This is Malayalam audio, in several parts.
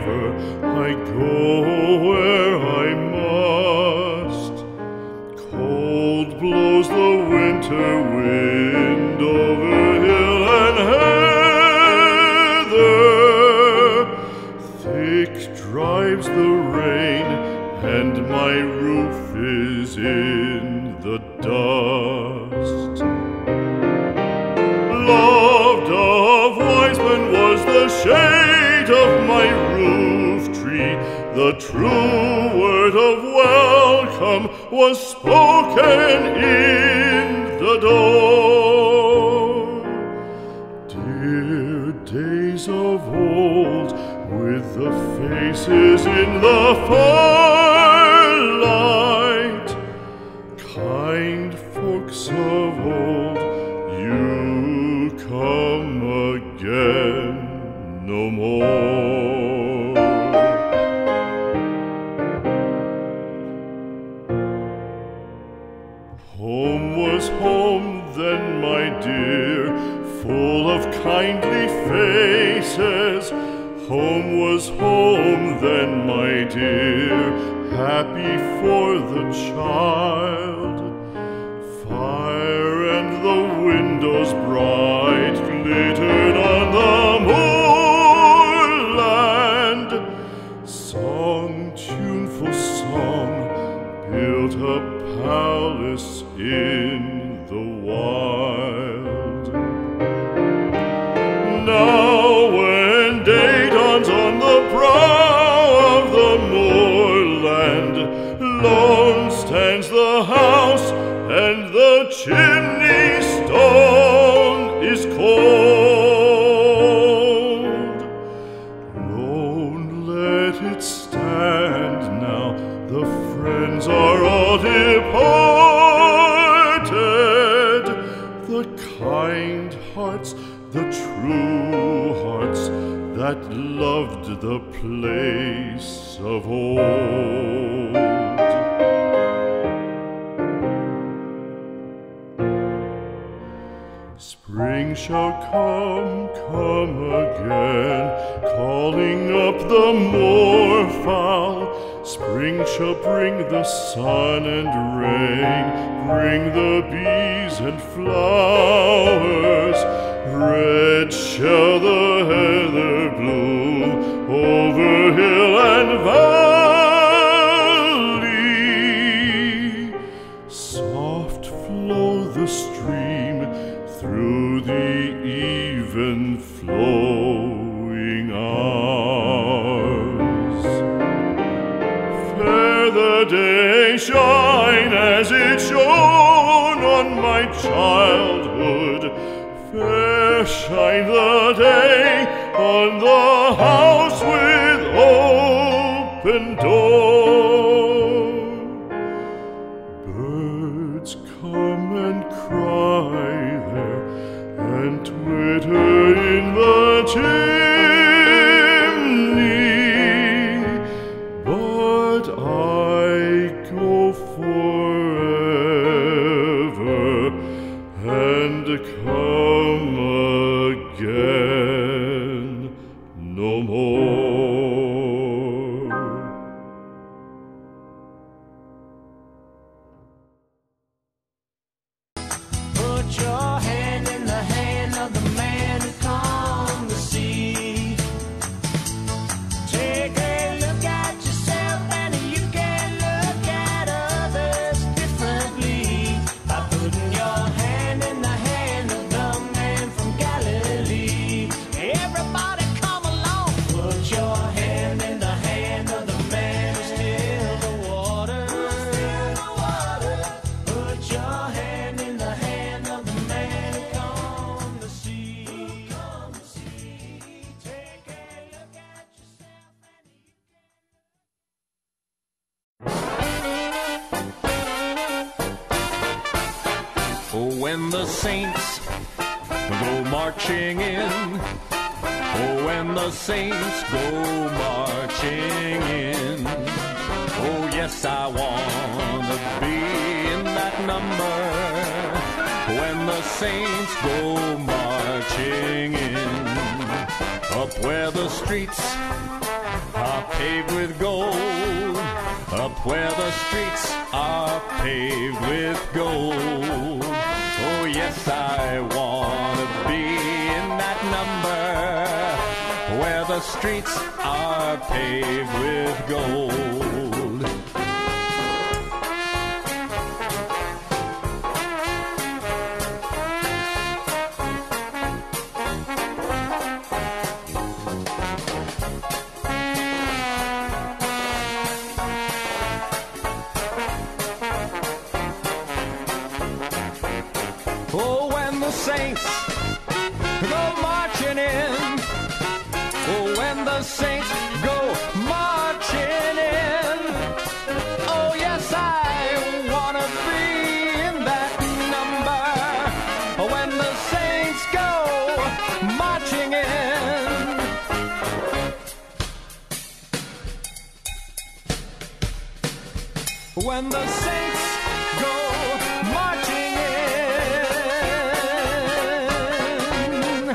river, I go where I must. Cold blows the winter wind over hill and heather. Thick drives the rain, and my roof is in the dust. Loved of wise men was the shade of my roof tree. The true word of welcome was spoken in the door. Dear days of old, with the faces in the firelight, kind folks of old, you come again no more. Home was home then, my dear, full of kindly faces. Home was home then, my dear, happy for the child. Fire and the windows bright glittered on the moorland. Song, tuneful song, built a palace in the wild. Now, when day dawns on the brow of the moorland, lone stands the house, and the chimney stone is cold. Lone, let it stand now. The friends are all departed. The kind hearts, the true hearts that loved the place of old. Spring shall come, come again, calling up the moorfowl. Spring shall bring the sun and rain, bring the bees and flowers. Red shall the heather bloom over hill and valley. Soft flow the stream through the even flowing hours. Fair the day shine as it shone on my childhood. Fair shine the day on the house with open door. Birds come and cry there and twitter in the chimney, but I go forever and come again no more. Put your hand in the hand of the man who calmed the sea. Take a look at yourself and you can look at others differently by putting your hand in the hand of the man from Galilee. Everybody come along. Put your hand in the hand of the man who stilled the water. Put your hand in the hand of the man who calmed the sea. Take a look at yourself and you Oh, when the saints go marching in. Oh, when the saints go marching in. Oh, yes, I want to be in that number. When the saints go marching in. Up where the streets paved with gold. Up where the streets are paved with gold. Oh, yes, I want to be in that number where the streets are paved with gold. Oh, when the saints go marching in. Oh, when the saints go marching in. Oh, yes, I want to be in that number. When the saints go marching in. When the saints go marching in.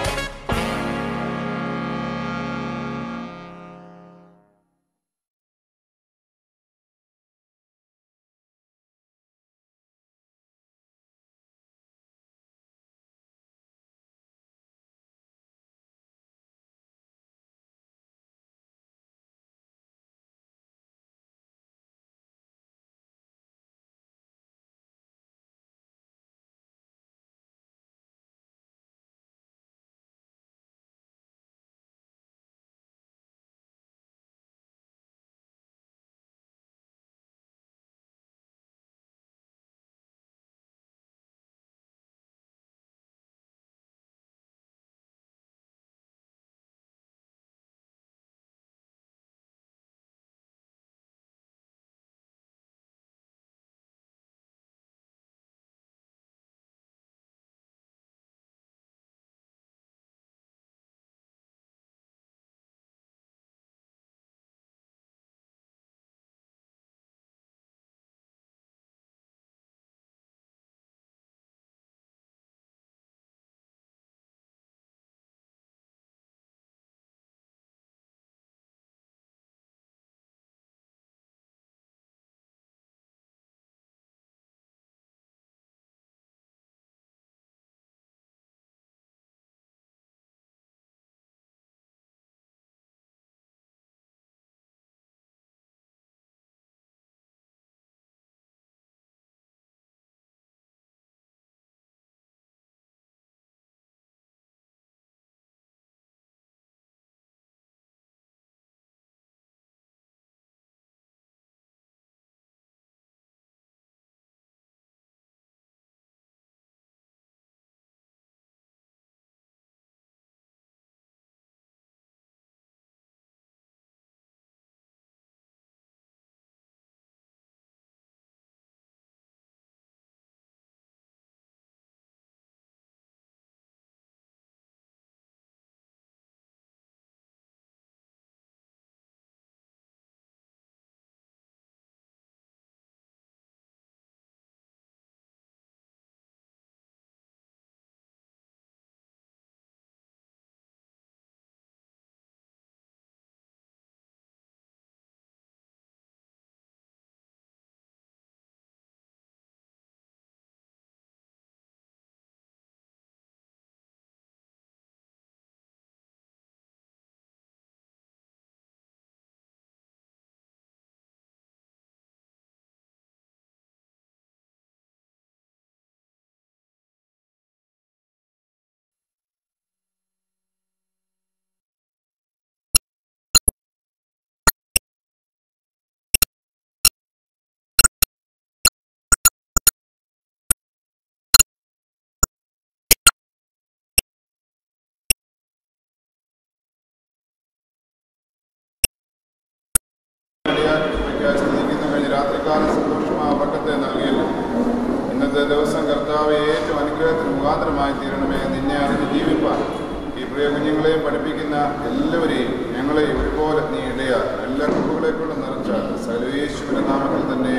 രാത്രികാല സന്തോഷമായ വട്ടത്തെ നൽകിയല്ലോ ഇന്നത്തെ ദിവസം കർത്താവ് ഏറ്റവും അനുഗ്രഹത്തിന് മുഖാന്തരമായി തീരണമേ നിന്നെ അറിഞ്ഞ് ജീവിപ്പാൻ ഈ പ്രിയ കുഞ്ഞുങ്ങളെയും പഠിപ്പിക്കുന്ന എല്ലാവരെയും ഞങ്ങളെയും ഒരുപോലെ നീ ഇടയ എല്ലാ കുറുകളെ കൊണ്ട് നിറച്ച സകലേശ്വര നാമത്തിൽ തന്നെ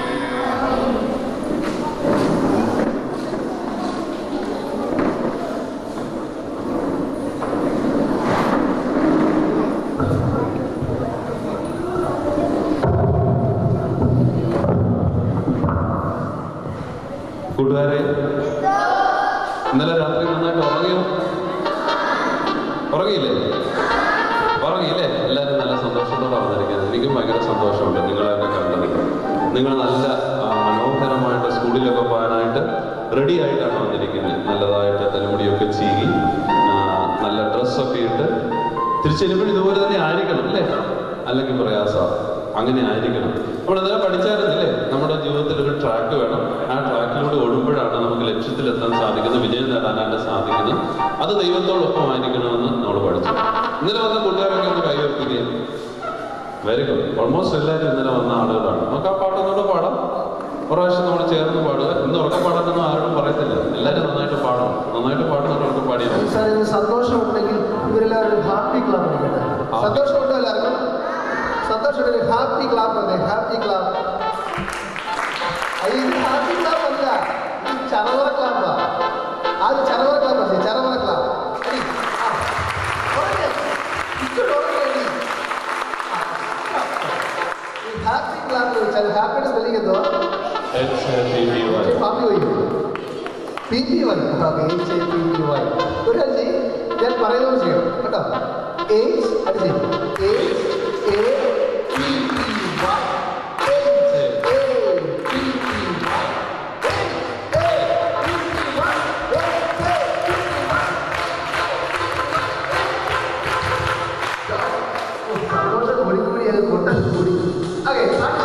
ഉറങ്ങിയില്ലേ ഉറങ്ങിയില്ലേ എല്ലാവരും നല്ല സന്തോഷത്തോടെ വന്നിരിക്കുന്നത് എനിക്കും ഭയങ്കര സന്തോഷമുണ്ട് നിങ്ങളെന്നെ കണ്ടത് നിങ്ങൾ നല്ല ആ, മനോഹരമായിട്ട് സ്കൂളിലൊക്കെ പോകാനായിട്ട് റെഡി ആയിട്ടാണ് വന്നിരിക്കുന്നത് നല്ലതായിട്ട് തലമുടിയൊക്കെ ചീകി ആ, നല്ല ഡ്രസ്സൊക്കെ ഇട്ട് തിരിച്ചു വരുമ്പോൾ ഇതുപോലെ തന്നെ ആയിരിക്കണം അല്ലേ അല്ലെങ്കിൽ പ്രയാസമാണ് അങ്ങനെ ആയിരിക്കണം നമ്മൾ അന്നേരം പഠിച്ചായിരുന്നില്ലേ നമ്മുടെ ജീവിതത്തിൽ ഒരു ട്രാക്ക് വേണം ആ ട്രാക്കിലൂടെ ഓടുമ്പോഴാണ് നമുക്ക് ലക്ഷ്യത്തിലെത്താൻ സാധിക്കുന്നത് വിജയം നേടാനായിട്ട് സാധിക്കുന്നത് അത് ദൈവത്തോടൊപ്പം ആയിരിക്കണമെന്ന് നമ്മൾ പഠിച്ചു ഇന്നലെ വന്ന കൂട്ടുകാരൊക്കെ ഒന്ന് കൈവർത്തിക്കുക വെരി ഗുഡ് ഓൾമോസ്റ്റ് എല്ലാവരും ഇന്നലെ വന്ന ആളുകളാണ് നമുക്ക് ആ പാട്ടൊന്നുകൂടെ പാടാം ഒരു പ്രാവശ്യം നമ്മൾ ചേർന്ന് പാടുക ഇന്ന് ഉറക്കം പാടാനൊന്നും ആരോടും പറയത്തില്ല എല്ലാവരും നന്നായിട്ട് പാടണം നന്നായിട്ട് പാടുന്നവർക്ക് പാടിയാൽ സാർ ഇത് സന്തോഷമുണ്ടെങ്കിൽ ഇവരെല്ലാവരും ഹാപ്പി ക്ലാപ്പ് അടിക്കട്ടെ സന്തോഷമുണ്ടോ എല്ലാവർക്കും സന്തോഷമുണ്ടെങ്കിൽ ഹാപ്പി ക്ലാപ്പ് അതെ ഹാപ്പി ക്ലാപ്പ് ഇത് ഹാപ്പി ക്ലാപ്പ് അല്ല ഇത് ചറവറ ക്ലാപ്പാ ആദ്യം ചറവറ ക്ലാപ്പ് അല്ലേ ചറവറ ക്ലാപ്പ് അടി. ആ. ഉറങ്ങ്. ഇങ്ങോട്ട് ഉറങ്ങ് അടി. ആ. ഈ ഹാപ്പി ക്ലാപ്പ് വെച്ചാൽ ഹാപ്പിയുടെ സ്പെല്ലിംഗ് എന്തോ Pappi Y P P Y okay H A P P Y ഒരു കാര്യം ചെയ്യ് ഞാൻ പറയുന്നത് ചെയ്യണം കേട്ടോ എച്ച് അത് ചെയ്യും H A P P Y H A P P Y H A P P Y H A P P Y സന്തോഷം കൂടി കൂടി അത് കൊണ്ടത് കൂടി ഓക്കെ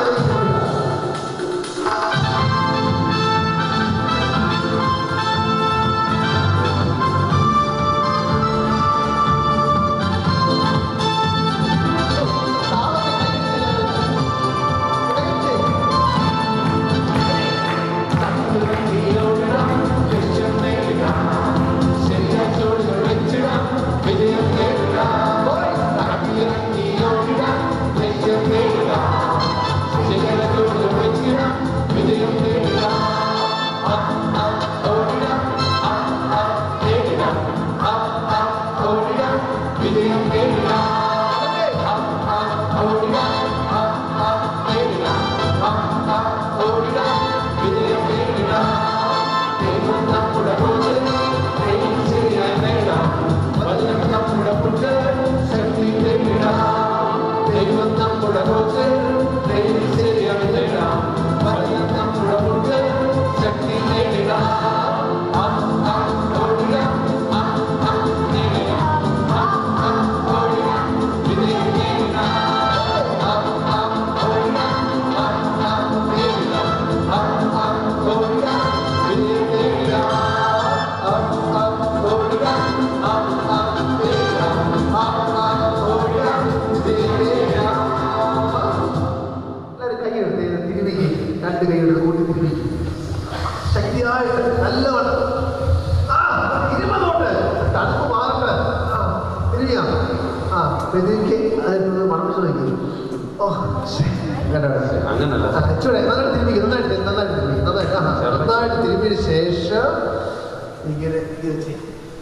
എല്ലാവരും കൈയെടുത്ത് ഇത് തിരുമിക്ക് രണ്ട് കൈയെടുത്ത് കൂട്ടി തിരുമിക്ക് ശക്തിയായിട്ട് നല്ലവണ്ണം ആ ഇരുപതോട്ട് തണുപ്പ് മാറട്ടെ ആ തിരുമിയാ ആ പെരുക്കി അതിന് മണപ്പിച്ച് നോക്കി ഓ ശ്ശേ. കേട്ടോ, കേട്ടോ. അങ്ങനല്ല ആ, ഇച്ചിരി നന്നായിട്ട് തിരുമിക്ക് നന്നായിട്ട് നന്നായിട്ട് തിരുമിക്ക് നന്നായിട്ട് ആ, നന്നായിട്ട് തിരുമിയതിന് ശേഷം ഇങ്ങനെ ഇങ്ങനെ ചെയ്യും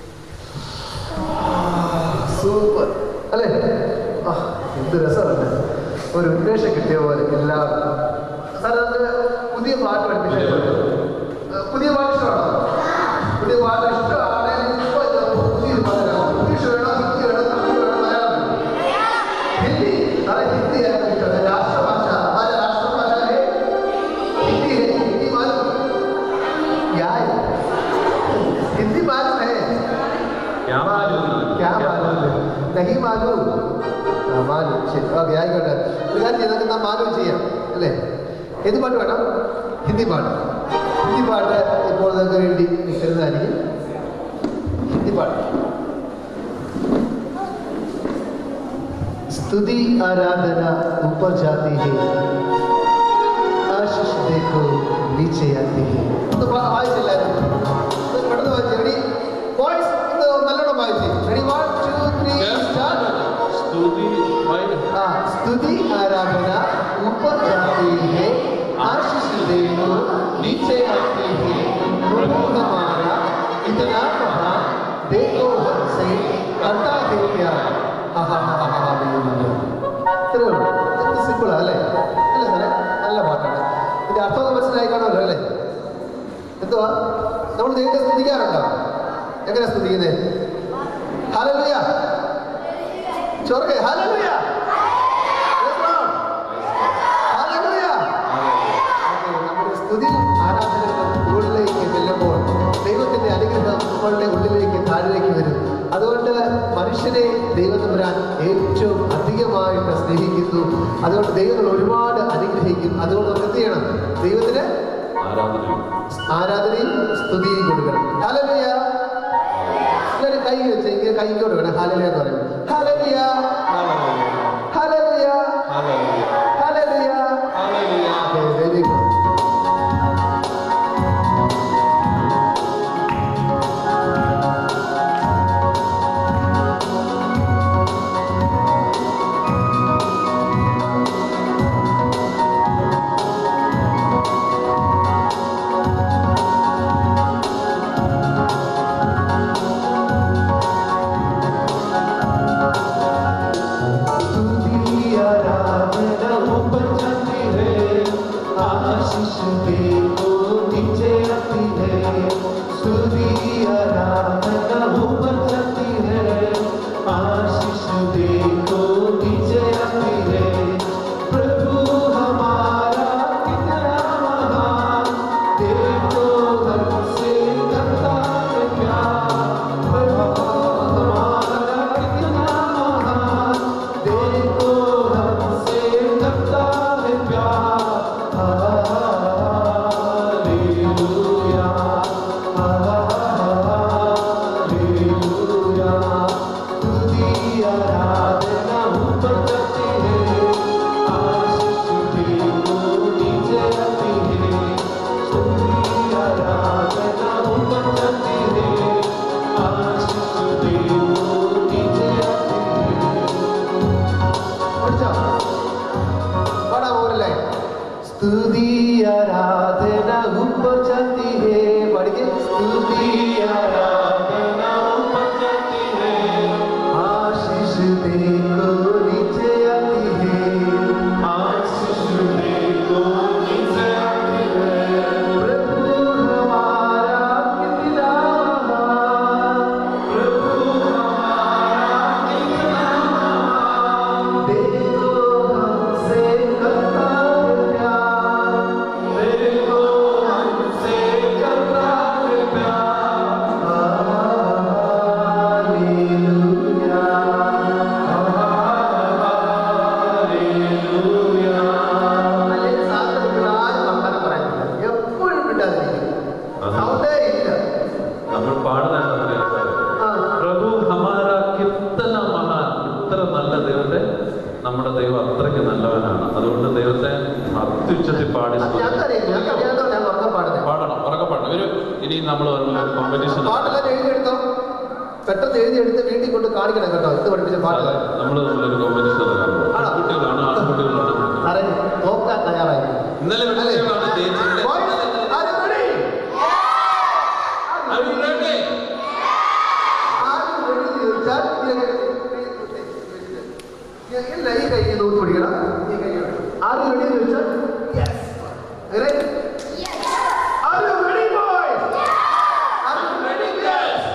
സൂപ്പർ അല്ലേ ആ എന്ത് രസമുണ്ട് ഒരു ഉന്മേഷം കിട്ടിയ പോലെ എല്ലാവർക്കും സാർ അത് പുതിയ പാട്ട് പഠിപ്പിച്ചു പുതിയ പാട്ട് ഇഷ്ടമാണോ പുതിയ പാട്ട് ഇഷ്ടമാണെങ്കിൽ ഇപ്പൊ ഇത് പുതിയൊരു പാട്ട് കാണാം. ഇംഗ്ലീഷ് വേണോ ഹിന്ദി വേണോ തമിഴ് വേണോ മലയാളം വേണോ? ഹിന്ദി സാറേ ഹിന്ദി ആണ് ഇഷ്ടം രാഷ്ട്രഭാഷ हमारा राष्ट्रभाषा है हिंदी है हिंदी मालूम क्या है हिंदी मालूम है क्या मालूम नहीं मालूम ആ മാലു ശരി ഓക്കെ ആയിക്കോട്ടെ ഒരു കാര്യം ചെയ്ത് നമുക്ക് മാലു ചെയ്യാം അല്ലേ ഏത് പാട്ട് വേണം ഹിന്ദി പാട്ട് ഹിന്ദി പാട്ട് ഇപ്പോൾ നിങ്ങൾക്ക് വേണ്ടി തരുന്നതായിരിക്കും ഹിന്ദി പാട്ട് स्तुति आराधना ऊपर जाती है आशीष देखो नीचे आती है ഒന്ന് വാ- വായിച്ചില്ലായിരുന്നു ഒന്ന് പെട്ടെന്ന് വായിച്ചു റെഡി ബോയ്സ് ഒന്ന് നല്ലോണം വായിച്ചു ready one two three start സ്തുതി വായിക്കട്ടെ. हाँ स्तुति आराधना ऊपर जाती है आशीष देखो नीचे आती है प्रभु हमारा इतना महान देखो हमसे करता है प्यार हाँ हाँ हाँ हाँ हाँ ഇത്രേ ഉള്ളൂ ഇത് സിമ്പിളാ അല്ലേ അല്ലേ സാറേ നല്ല പാട്ടാണ് ഇതിന്റെ അർത്ഥം മനസ്സിലായി കാണുമല്ലോ അല്ലേ എന്തുവാ നമ്മൾ ദൈവത്തെ സ്തുതിക്കാറുണ്ടോ എങ്ങനെ സ്തുതിക്കുന്നത് hallelujah ചൊറക്കെ hallelujah Praise the Lord. Hallelujah okay, നമ്മുടെ സ്തുതി ആരാധനയുടെ മുകളിലേക്ക് ചെല്ലുമ്പോൾ ദൈവത്തിന്റെ അനുഗ്രഹം നമ്മളുടെ ഉള്ളിലേക്ക് താഴേക്ക് വരും അതുകൊണ്ട് മനുഷ്യനെ ദൈവത്തമ്പുരാൻ ഏറ്റവും അധികമായിട്ട് സ്നേഹിക്കുന്നു അതുകൊണ്ട് ദൈവങ്ങൾ ഒരുപാട് അനുഗ്രഹിക്കും അതുകൊണ്ട് നമുക്ക് എന്ത് ചെയ്യണം ദൈവത്തിന് ആരാധനയും ആരാധനയും സ്തുതിയും കൊടുക്കണം ഹല്ലേലൂയ എല്ലാവരും കൈ വെച്ച് ഇങ്ങനെ കൈ കൊടുക്കണം ഹല്ലേലൂയ എന്ന് പറയും hallelujah hallelujah hallelujah very good പഠിച്ചോ പാടാൻ പോകല്ലേ സ്തുതി ആരാധന ഉപജാതി ഹേ പഠിക്കേ സ്തുതി ആരാധന ഉപജാതി ഹേ ആശീष देखो नीचे आती है आशीष देखो नीचे आती है प्रभु हमारा कितना महान प्रभु हमारा कितना देखो हमसे करता है प्यार देखो हमसे करता है प्यार हालेलुया हालेलुया അല്ലെങ്കിൽ സാധനങ്ങളായി വർത്തമാനം പറയുന്നില്ല എപ്പോഴും വിടാതിരിക്കും സൗണ്ടേ ഇല്ല നമ്മൾ പാടുന്നതാണ് പറയാം സാറേ ആ പ്രഭു ഹമാര കിത്തന മഹാൻ ഇത്ര നല്ല ദൈവത്തെ നമ്മുടെ ദൈവം അത്രയ്ക്ക് നല്ലവനാണ് അതുകൊണ്ട് ദൈവത്തെ അത്യുച്ചത്തിൽ പാടി ഞാൻ സ്തുതിക്കണം. അറിയാം ഞാൻ അറിയാത്തോ ഞാൻ ഉറക്കം പാടുന്നത് പാടണം ഉറക്കെ പാടണം ഒരു ഇനി നമ്മൾ ഒരു കോമ്പറ്റീഷൻ പാട്ടെല്ലാം എഴുതിയെടുത്തോ പെട്ടെന്ന് എഴുതിയെടുത്ത് വീട്ടിൽ കൊണ്ട് കാണിക്കണം കേട്ടോ ഇത് പഠിപ്പിച്ച പാട്ട് നമ്മൾ നമ്മളൊരു കോമ്പറ്റീഷൻ ആണോ? ആൺകുട്ടികളാണ് ആൺകുട്ടികളാണ് സാറേ നോക്കാൻ തയ്യാറായി ഇന്നലെ വിളിച്ചതാണ് ചേച്ചിയുടെ Boys, are you ready? Are you ready? Are you ready എന്ന് ചോദിച്ചാൽ ഇങ്ങനെ ഇല്ല ഈ കൈ നോക്കി പിടിക്കണം ഈ കൈ ആർ യു റെഡി എന്ന് ചോദിച്ചാൽ yes ready are you ready boys are you ready girls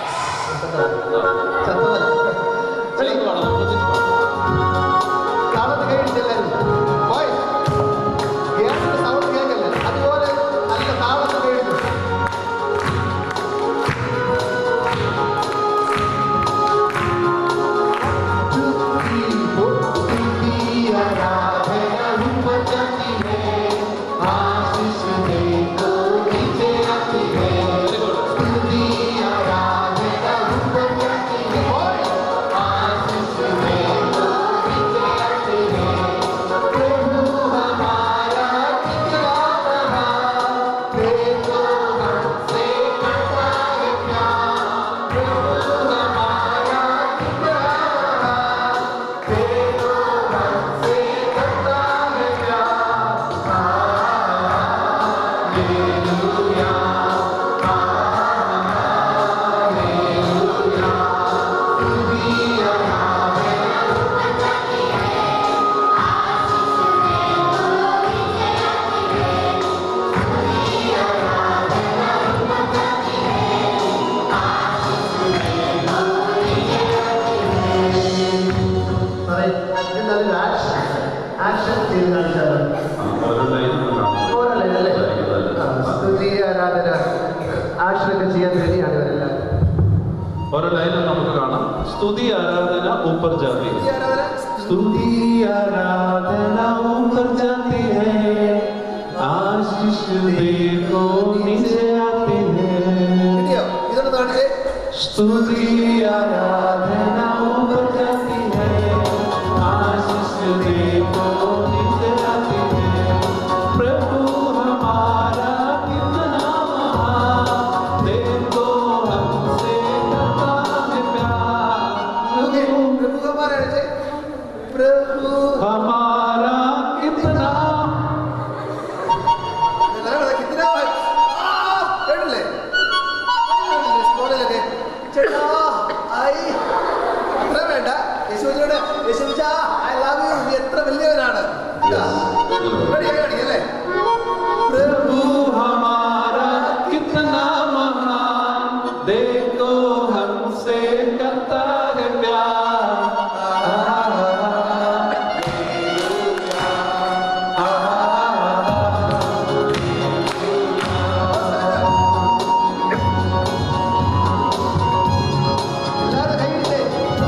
ചത്തവൻ ചേച്ചി പാടണം, നമ്മൾ ചേച്ചി പാടണം. കാണാത്ത കൈയടിച്ചെല്ലാരും ബോയ്സ് കേട്ടിട്ട് സൗണ്ട് കേൾക്കല്ലേ അതുപോലെ നല്ല താളത്ത് കേട്ടു ആരാധന ऊपर जाती ഈ है ആരാധന स्तुति आराधना ऊपर जाती है आशीष देखो नीचे आती है കിട്ടിയോ ഇതൊന്ന് കാണിച്ചേ स्तुति आराधना ऊपर जाती है आशीष देखो नीचे आती है प्रभु हमारा कितना महान देखो हमसे करता है ഓക്കേ, प्यार പ്രഭുക്കന്മാരെ അടിച്ചേ. പ്രഭു हमारा कितना എല്ലാവരും കിത്തിനാ ഭായ്. ആ, കേട്ടില്ലേ? കേട്ടില്ലേ സ്കൂളിലൊക്കെ? ചേട്ടാ, ഐ, അത്ര വേണ്ട. യേശുവിനോട്, യേശുവിച്ചാ, I love you. നീ എത്ര വലിയവനാണ് ഇതാ. Ready ആയി കാണിക്ക് അല്ലേ? प्रभु हमारा कितना महान देखो हमसे करता है प्यार എല്ലാവരും കൈയിടില്ലേ?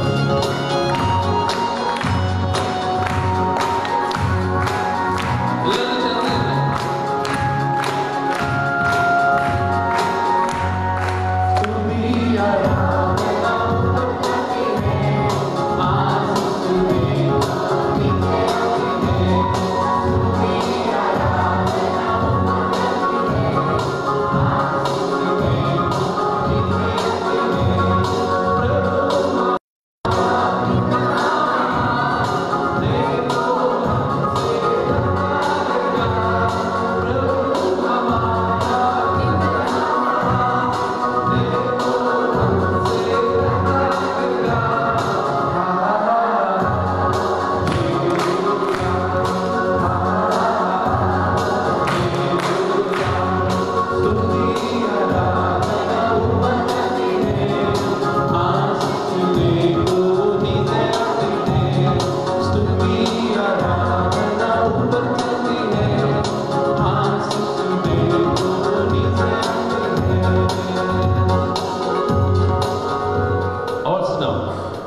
और सुनाओ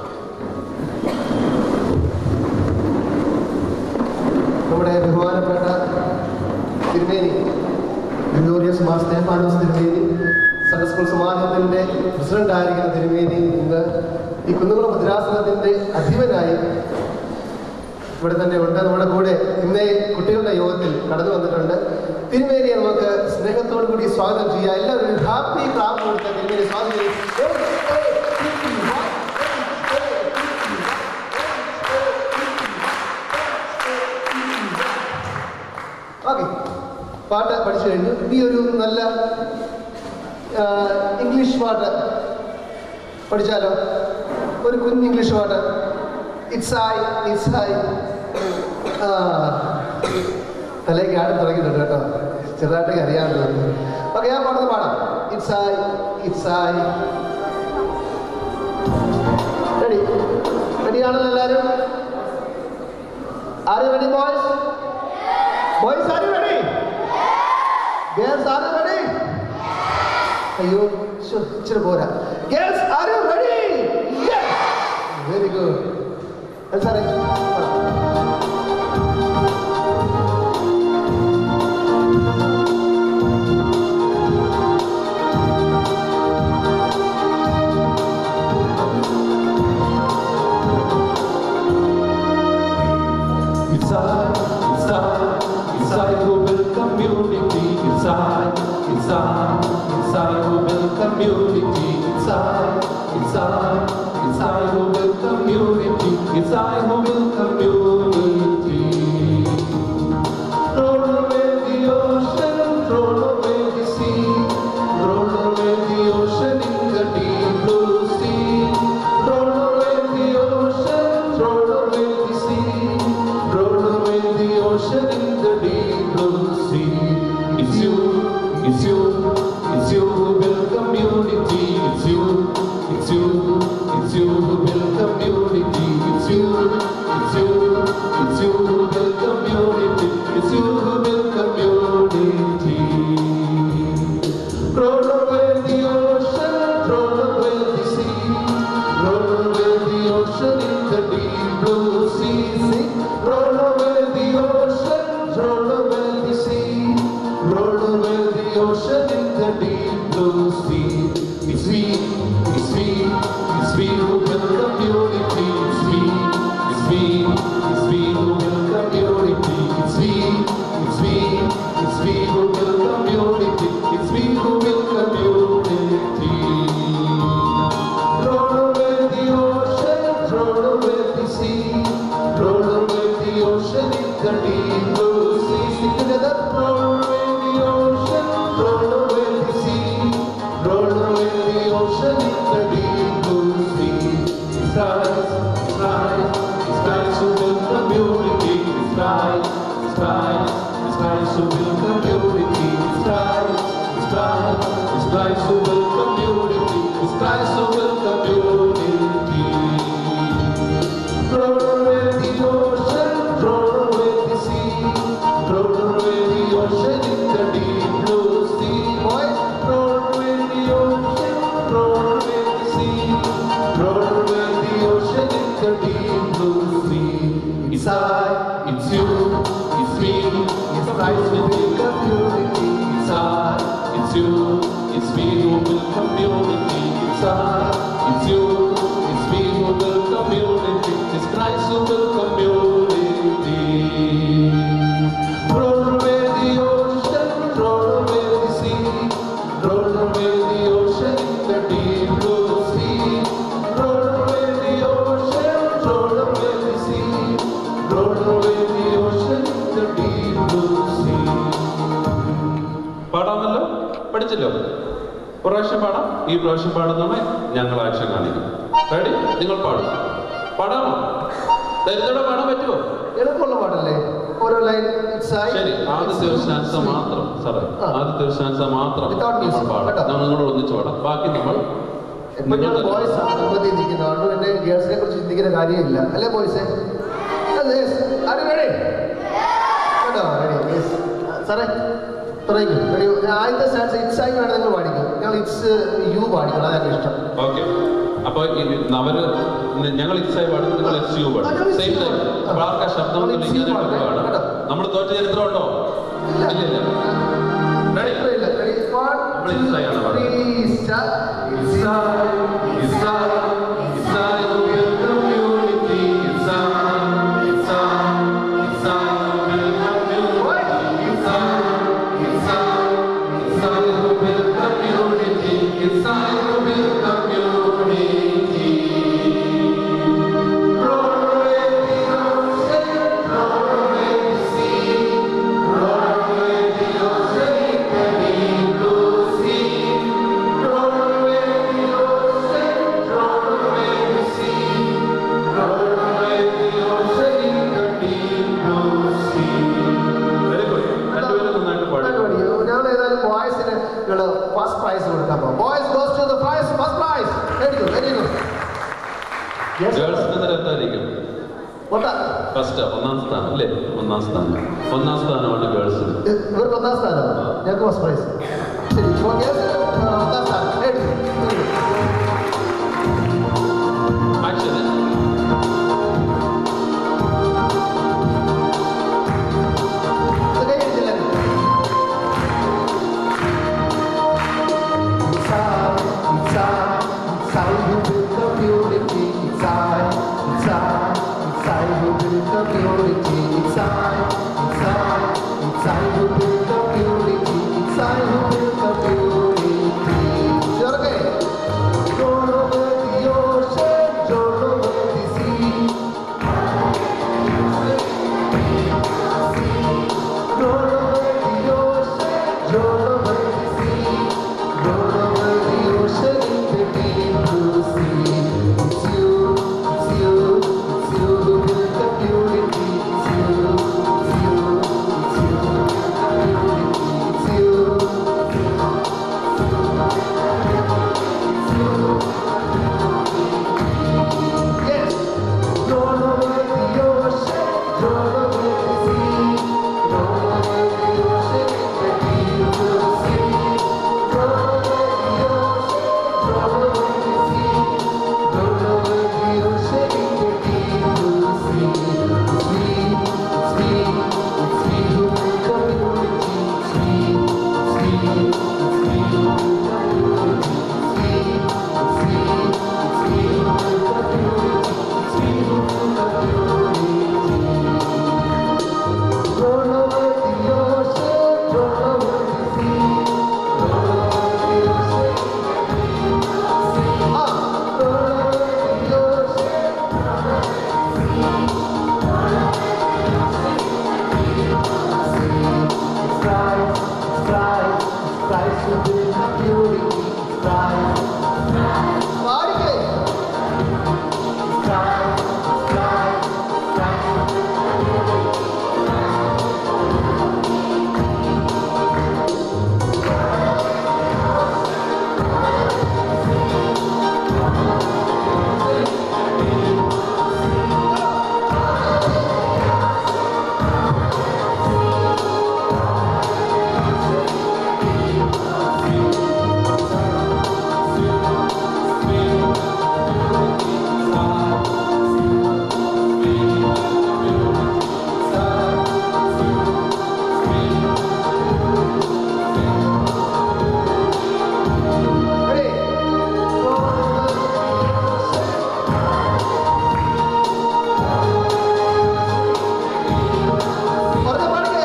നമ്മുടെ ബഹുമാനപ്പെട്ട തിരുമേനി ഗ്രിഗോറിയസ് മാർ സ്റ്റേഫാനോസ് തിരുമേനി സൺഡേ സ്കൂൾ സമാജത്തിന്റെ പ്രസിഡന്റ് ആയിരിക്കുന്ന തിരുമേനി ഇന്ന് ഈ കുന്നുകുളം ഭദ്രാസനത്തിന്റെ അധിപനായി ഇവിടെ തന്നെ ഉണ്ട് നമ്മുടെ കൂടെ ഇന്നേ കുട്ടികളുടെ യോഗത്തിൽ കടന്നു വന്നിട്ടുണ്ട് തിരുമേനിയെ നമുക്ക് സ്നേഹത്തോടു കൂടി സ്വാഗതം ചെയ്യാം എല്ലാവരും ഒരു ഹാപ്പി ക്ലാപ്പ് കൊടുത്ത തിരുമേനി സ്വാഗതം ചെയ്യും. ഏയ്, ഏയ്, തിരുമേനി, വാ. ഏയ്, ഏയ്, തിരുമേനി, വാ. ഓക്കെ പാട്ട് പഠിച്ചു കഴിഞ്ഞു ഈ ഒരു നല്ല ആ, ഇംഗ്ലീഷ് പാട്ട് പഠിച്ചാലോ ഒരു കുഞ്ഞ് ഇംഗ്ലീഷ് പാട്ട് ഇറ്റ്സ് ഹായ് ഇറ്റ്സ് ഹായ് തലേക്ക് ആടി തുടങ്ങിയിട്ടുണ്ട് കേട്ടോ ചെറുതായിട്ടൊക്കെ അറിയാമെന്ന് ഓക്കെ ഞാൻ പാടുന്നത് പാടാം it's hi it's hi ready റെഡിയാണല്ലോ എല്ലാവരും ആര് റെഡി ബോയ്സ് ബോയ്സ് ആര് റെഡി ഗേൾസ് ആര് റെഡി അയ്യോ ശ്ശോ, ഇച്ചിരി പോരാ ഗേൾസ് ആര് റെഡി വെരി ഗുഡ് സാറേ Inside, inside, inside global community. Inside, inside, inside global community. Inside, inside, inside global community. Inside global community. Roll away the ocean, roll away the sea, roll away the ocean in the deep blue sea. Roll away the ocean, roll away the sea, roll away the ocean in the deep blue sea. It's you, it's you, it's you who build community. It's you, it's you, it's you who build community. It's you, sea, sing. Roll over the ocean, roll over the sea. Roll over the ocean in the deep blue sea. It's we, it's we, it's we who build the unity. It's we, it's we, it's we who build the unity. It's we, it's we, it's we who build the unity. It's we who build the unity. Roll away the ocean, roll away the sea, roll away the ocean in the deep blue sea. Sing together, roll away the ocean, roll away the sea, roll away the ocean in the deep blue sea. It's rise, it's rise, it's rise to build community. It's rise, it's rise, it's rise to build community. It's rise, it's rise, it's rise to build community. It's rise to build community. Roll away the ocean, roll away the sea, roll away the ocean in the deep blue sea. Boys, roll away the ocean, roll away the sea, roll away the ocean in the deep blue sea. It's I, it's you, it's me, it's Christ who build community. It's I, it's you, it's me who build community. It's I, it's you, it's me who build community. It's Christ who build community. Roll away the ocean, roll away the sea, roll away the ocean in the deep blue sea. Roll away the ocean, roll away the sea, roll away the ocean in the deep blue sea. പാടാമല്ലോ പഠിച്ചല്ലോ ഒരു പ്രാവശ്യം പാടാം ഈ പ്രാവശ്യം പാടുന്നവേ ഞങ്ങൾ ആക്ഷൻ കാണിക്കും റെഡി നിങ്ങൾ പാടും പാടാമോ ധൈര്യത്തോടെ പാടാൻ പറ്റുമോ എളുപ്പമുള്ള പാട്ടല്ലേ ഓരോ ലൈൻ ശരി ആദ്യത്തെ ഒരു സ്റ്റാൻസ മാത്രം സാറേ ആ. ആദ്യത്തെ ഒരു സ്റ്റാൻസ മാത്രം Without music, നമ്മൾ പാടാം കേട്ടോ. നമ്മൾ നിങ്ങളോട് ഒന്നിച്ച് പാടാം ബാക്കി നമ്മൾ ഇപ്പൊ ഞാൻ ബോയ്സ് ആണ് നിർബന്ധി നിൽക്കുന്നത് അതുകൊണ്ട് എന്നെ ഗേൾസിനെ കുറിച്ച് ചിന്തിക്കുന്ന കാര്യമില്ല അല്ലേ ബോയ്സേ റെഡി കേട്ടോ റെഡി യെസ് സാറേ തുടങ്ങി റെഡി ആദ്യത്തെ സ്റ്റാൻസ് ഇറ്റ്സ് ആയി വേണം നിങ്ങൾ പാടിക്കും ഞങ്ങൾ ഇറ്റ്സ് യു പാടിക്കണം അതാണ് ഇഷ്ടം ഓക്കെ അപ്പൊ ഈ അവര് ഞങ്ങൾ ഇക്സായി പാടും നിങ്ങൾ എക്സ് യു ആ, പാടും ഞങ്ങൾ സെയിം XU ടൈം പാടും. അപ്പൊ ആർക്കാ ശബ്ദം നമ്മൾ XU ഇങ്ങനെ പാടും, കേട്ടോ. നമ്മൾ തോറ്റ ചരിത്രം ഉണ്ടോ ഇല്ല. ഇല്ല ഇല്ല റെഡി ഇല്ല റെഡി വൺ നമ്മൾ ഇറ്റ്സ് ആയി ആണ് പാടുന്നത് three start it's I it's I it's I will community it's I it's I it's I will community it's I it's I it's I will community it's I will community Roll away the ocean, roll away the sea, roll away the ocean in the deep blue sea. Roll away the ocean, roll away the sea, roll away the ocean in the deep blue sea. Very good രണ്ടുപേരും നന്നായിട്ട് പാടും ഞങ്ങൾ ഏതായാലും ബോയ്സിന് നിങ്ങൾ ഫസ്റ്റ് പ്രൈസ് കൊടുക്കാൻ പോകും boys goes to the prize first prize very good very good ഗേൾസിന് നില എന്തായിരിക്കും ഫസ്റ്റ് ഒന്നാം സ്ഥാനം അല്ലേ ഒന്നാം സ്ഥാനം ഒന്നാം സ്ഥാനമാണ് ഗേൾസിന് ഇവർക്ക് ഒന്നാം സ്ഥാനം ഞങ്ങൾക്ക് ഫസ്റ്റ് പ്രൈസ് ശരി ഇപ്പോൾ ഗേൾസ് ഒന്നാം സ്ഥാനം very good action It's you, it's you, it's you, it's you, it's you, it's you. പാടിക്കേ Ready? ഉറക്കെ പാടിക്കേ.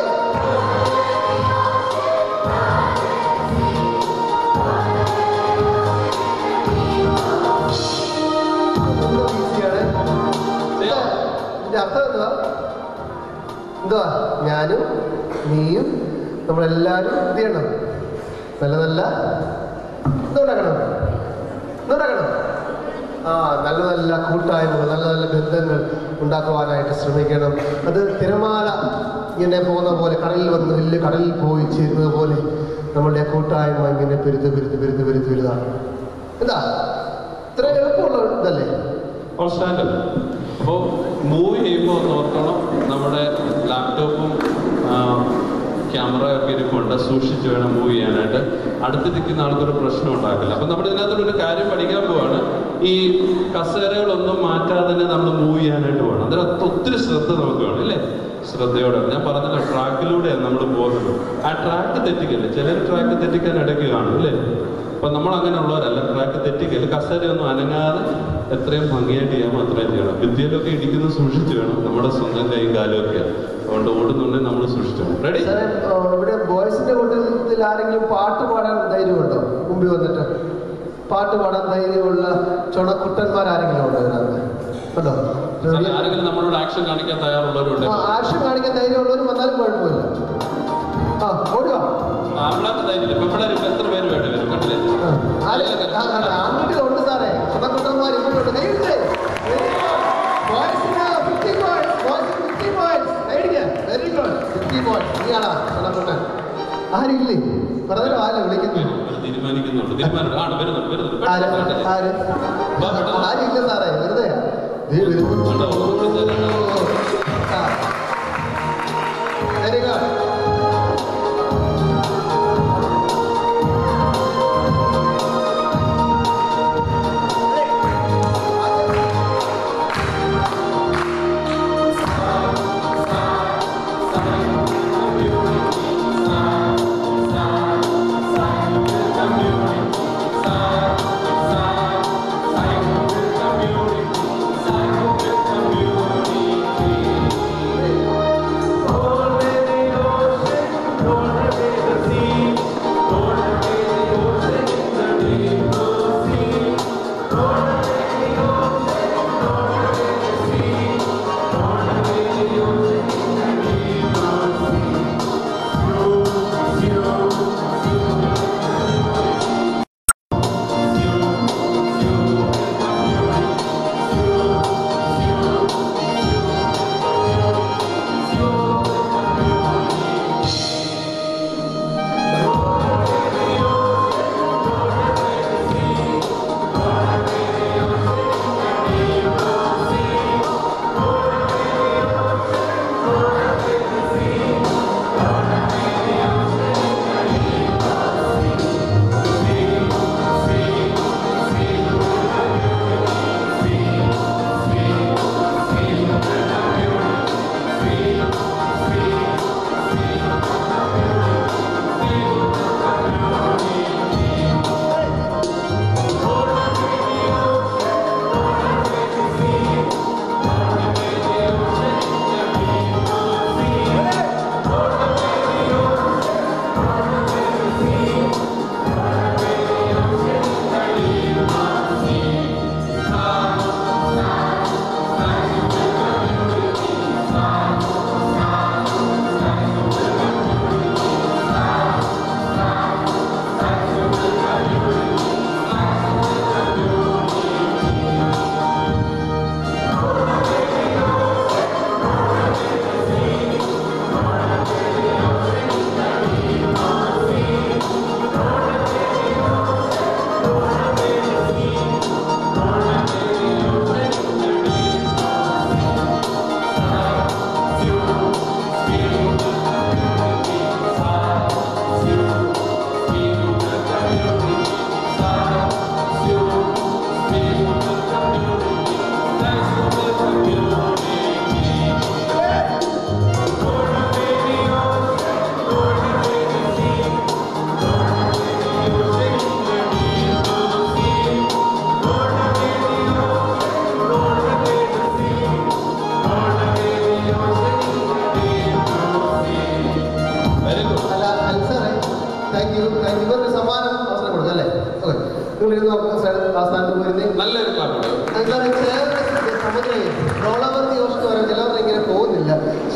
എന്തോ ഈസിയാണ്. എന്താ? ഇതിന്റെ അർത്ഥം എന്തുവാ എന്തുവാ ഞാനും നീയും നമ്മളെല്ലാവരും എന്ത് ചെയ്യണം നല്ല നല്ല എന്തുണ്ടാക്കണം എന്തുണ്ടാക്കണം ആ നല്ല നല്ല കൂട്ടായ്മകൾ നല്ല നല്ല ബന്ധങ്ങൾ ഉണ്ടാക്കുവാനായിട്ട് ശ്രമിക്കണം അത് തിരമാല ഇങ്ങനെ പോകുന്ന പോലെ കടലിൽ വന്ന് വലിയ കടലിൽ പോയി ചേരുന്നത് പോലെ നമ്മളുടെ കൂട്ടായ്മ ഇങ്ങനെ പെരുത്ത് പെരുത്ത് പെരുത്ത് പെരുത്ത് വലുതാണ് എന്താ ഇത്ര എളുപ്പമുള്ള ഇതല്ലേ ഓൾ സ്റ്റാൻഡ് അപ്പോൾ മൂവ് ചെയ്യുമ്പോൾ ഒന്ന് ഓർക്കണം നമ്മുടെ ലാപ്ടോപ്പും ക്യാമറ ഒക്കെ ഇരിപ്പുണ്ട് സൂക്ഷിച്ച് വേണം മൂവ് ചെയ്യാനായിട്ട് അടുത്ത് നിൽക്കുന്ന ആൾക്കൊരു പ്രശ്നം ഉണ്ടാക്കില്ല അപ്പം നമ്മൾ ഇതിനകത്തൊരു ഒരു കാര്യം പഠിക്കാൻ പോവാണ് ഈ കസേരകളൊന്നും മാറ്റാതെ തന്നെ നമ്മൾ മൂവ് ചെയ്യാനായിട്ട് പോകണം അതിനകത്ത് ഒത്തിരി ശ്രദ്ധ നമുക്ക് വേണം അല്ലേ ശ്രദ്ധയോടെ ഞാൻ പറഞ്ഞല്ലോ ട്രാക്കിലൂടെയാണ് നമ്മൾ പോകുന്നത് ആ ട്രാക്ക് തെറ്റിക്കല്ലേ ചിലർ ട്രാക്ക് തെറ്റിക്കാൻ ഇടയ്ക്ക് കാണും അല്ലേ അപ്പൊ നമ്മൾ അങ്ങനെയുള്ളവരല്ല ട്രാക്ക് തെറ്റിക്കല് കസേരയൊന്നും അനങ്ങാതെ എത്രയും ഭംഗിയായിട്ട് ചെയ്യാമോ അത്രയും ചെയ്യണം വിദ്യയിലൊക്കെ ഇടിക്കുന്നത് സൂക്ഷിച്ചു വേണം നമ്മുടെ സ്വന്തം കൈയും കാലും ഒക്കെ അതുകൊണ്ട് ഓടുന്നുണ്ടെങ്കിൽ നമ്മൾ സൂക്ഷിച്ചു വേണം റെഡി സാറേ ആ, ഇവിടെ ബോയ്സിന്റെ കൂട്ടത്തിൽ ആരെങ്കിലും പാട്ട് പാടാൻ ധൈര്യമുണ്ടോ മുമ്പിൽ വന്നിട്ട് പാട്ട് പാടാൻ ധൈര്യമുള്ള ചുണക്കുട്ടന്മാരാരെങ്കിലും ഉണ്ടോ ഇതിനകത്ത് ഉണ്ടോ ആരെങ്കിലും നമ്മളോട് ആക്ഷൻ കാണിക്കാൻ തയ്യാറുള്ളവരുണ്ട് ആ, ആക്ഷൻ കാണിക്കാൻ ധൈര്യമുള്ളവർ വന്നാലും കുഴപ്പമില്ല ആ ഓടുക ആമ്പിളാർക്ക് ധൈര്യമില്ല പെമ്പിളാർ ഇപ്പൊ എത്ര പേര് വേണ്ടി വരും കണ്ടില്ലേ ആൺകുട്ടികളുണ്ട് സാറേ ചുണക്കുട്ടന്മാർ ഇങ്ങോട്ടുണ്ട് കൈയിടിച്ചേ ബോയ്സിന് ഫിഫ്റ്റി പോയിന്റ് ബോയ്സിന് ഫിഫ്റ്റി പോയിന്റ് കൈയിടിക്കുക വെരി ഗുഡ് ഫിഫ്റ്റി പോയിന്റ് നീയാടാ ചുണക്കുട്ടൻ ആരില്ലേ പറഞ്ഞല്ലോ ആരല്ലേ വിളിക്കുന്നു അവര് തീരുമാനിക്കുന്നുണ്ട് തീരുമാനം ആണ് വരുന്നുണ്ട് വരുന്നുണ്ട് ആര് പെട്ടെന്ന് കണ്ടില്ലേ? ആര് വാ, പെട്ടെന്ന്. ആരില്ല സാറേ വെറുതെ ദേ വരുന്നു കണ്ടോ? വിളിച്ചാൽ വെരി ഗുഡ് Already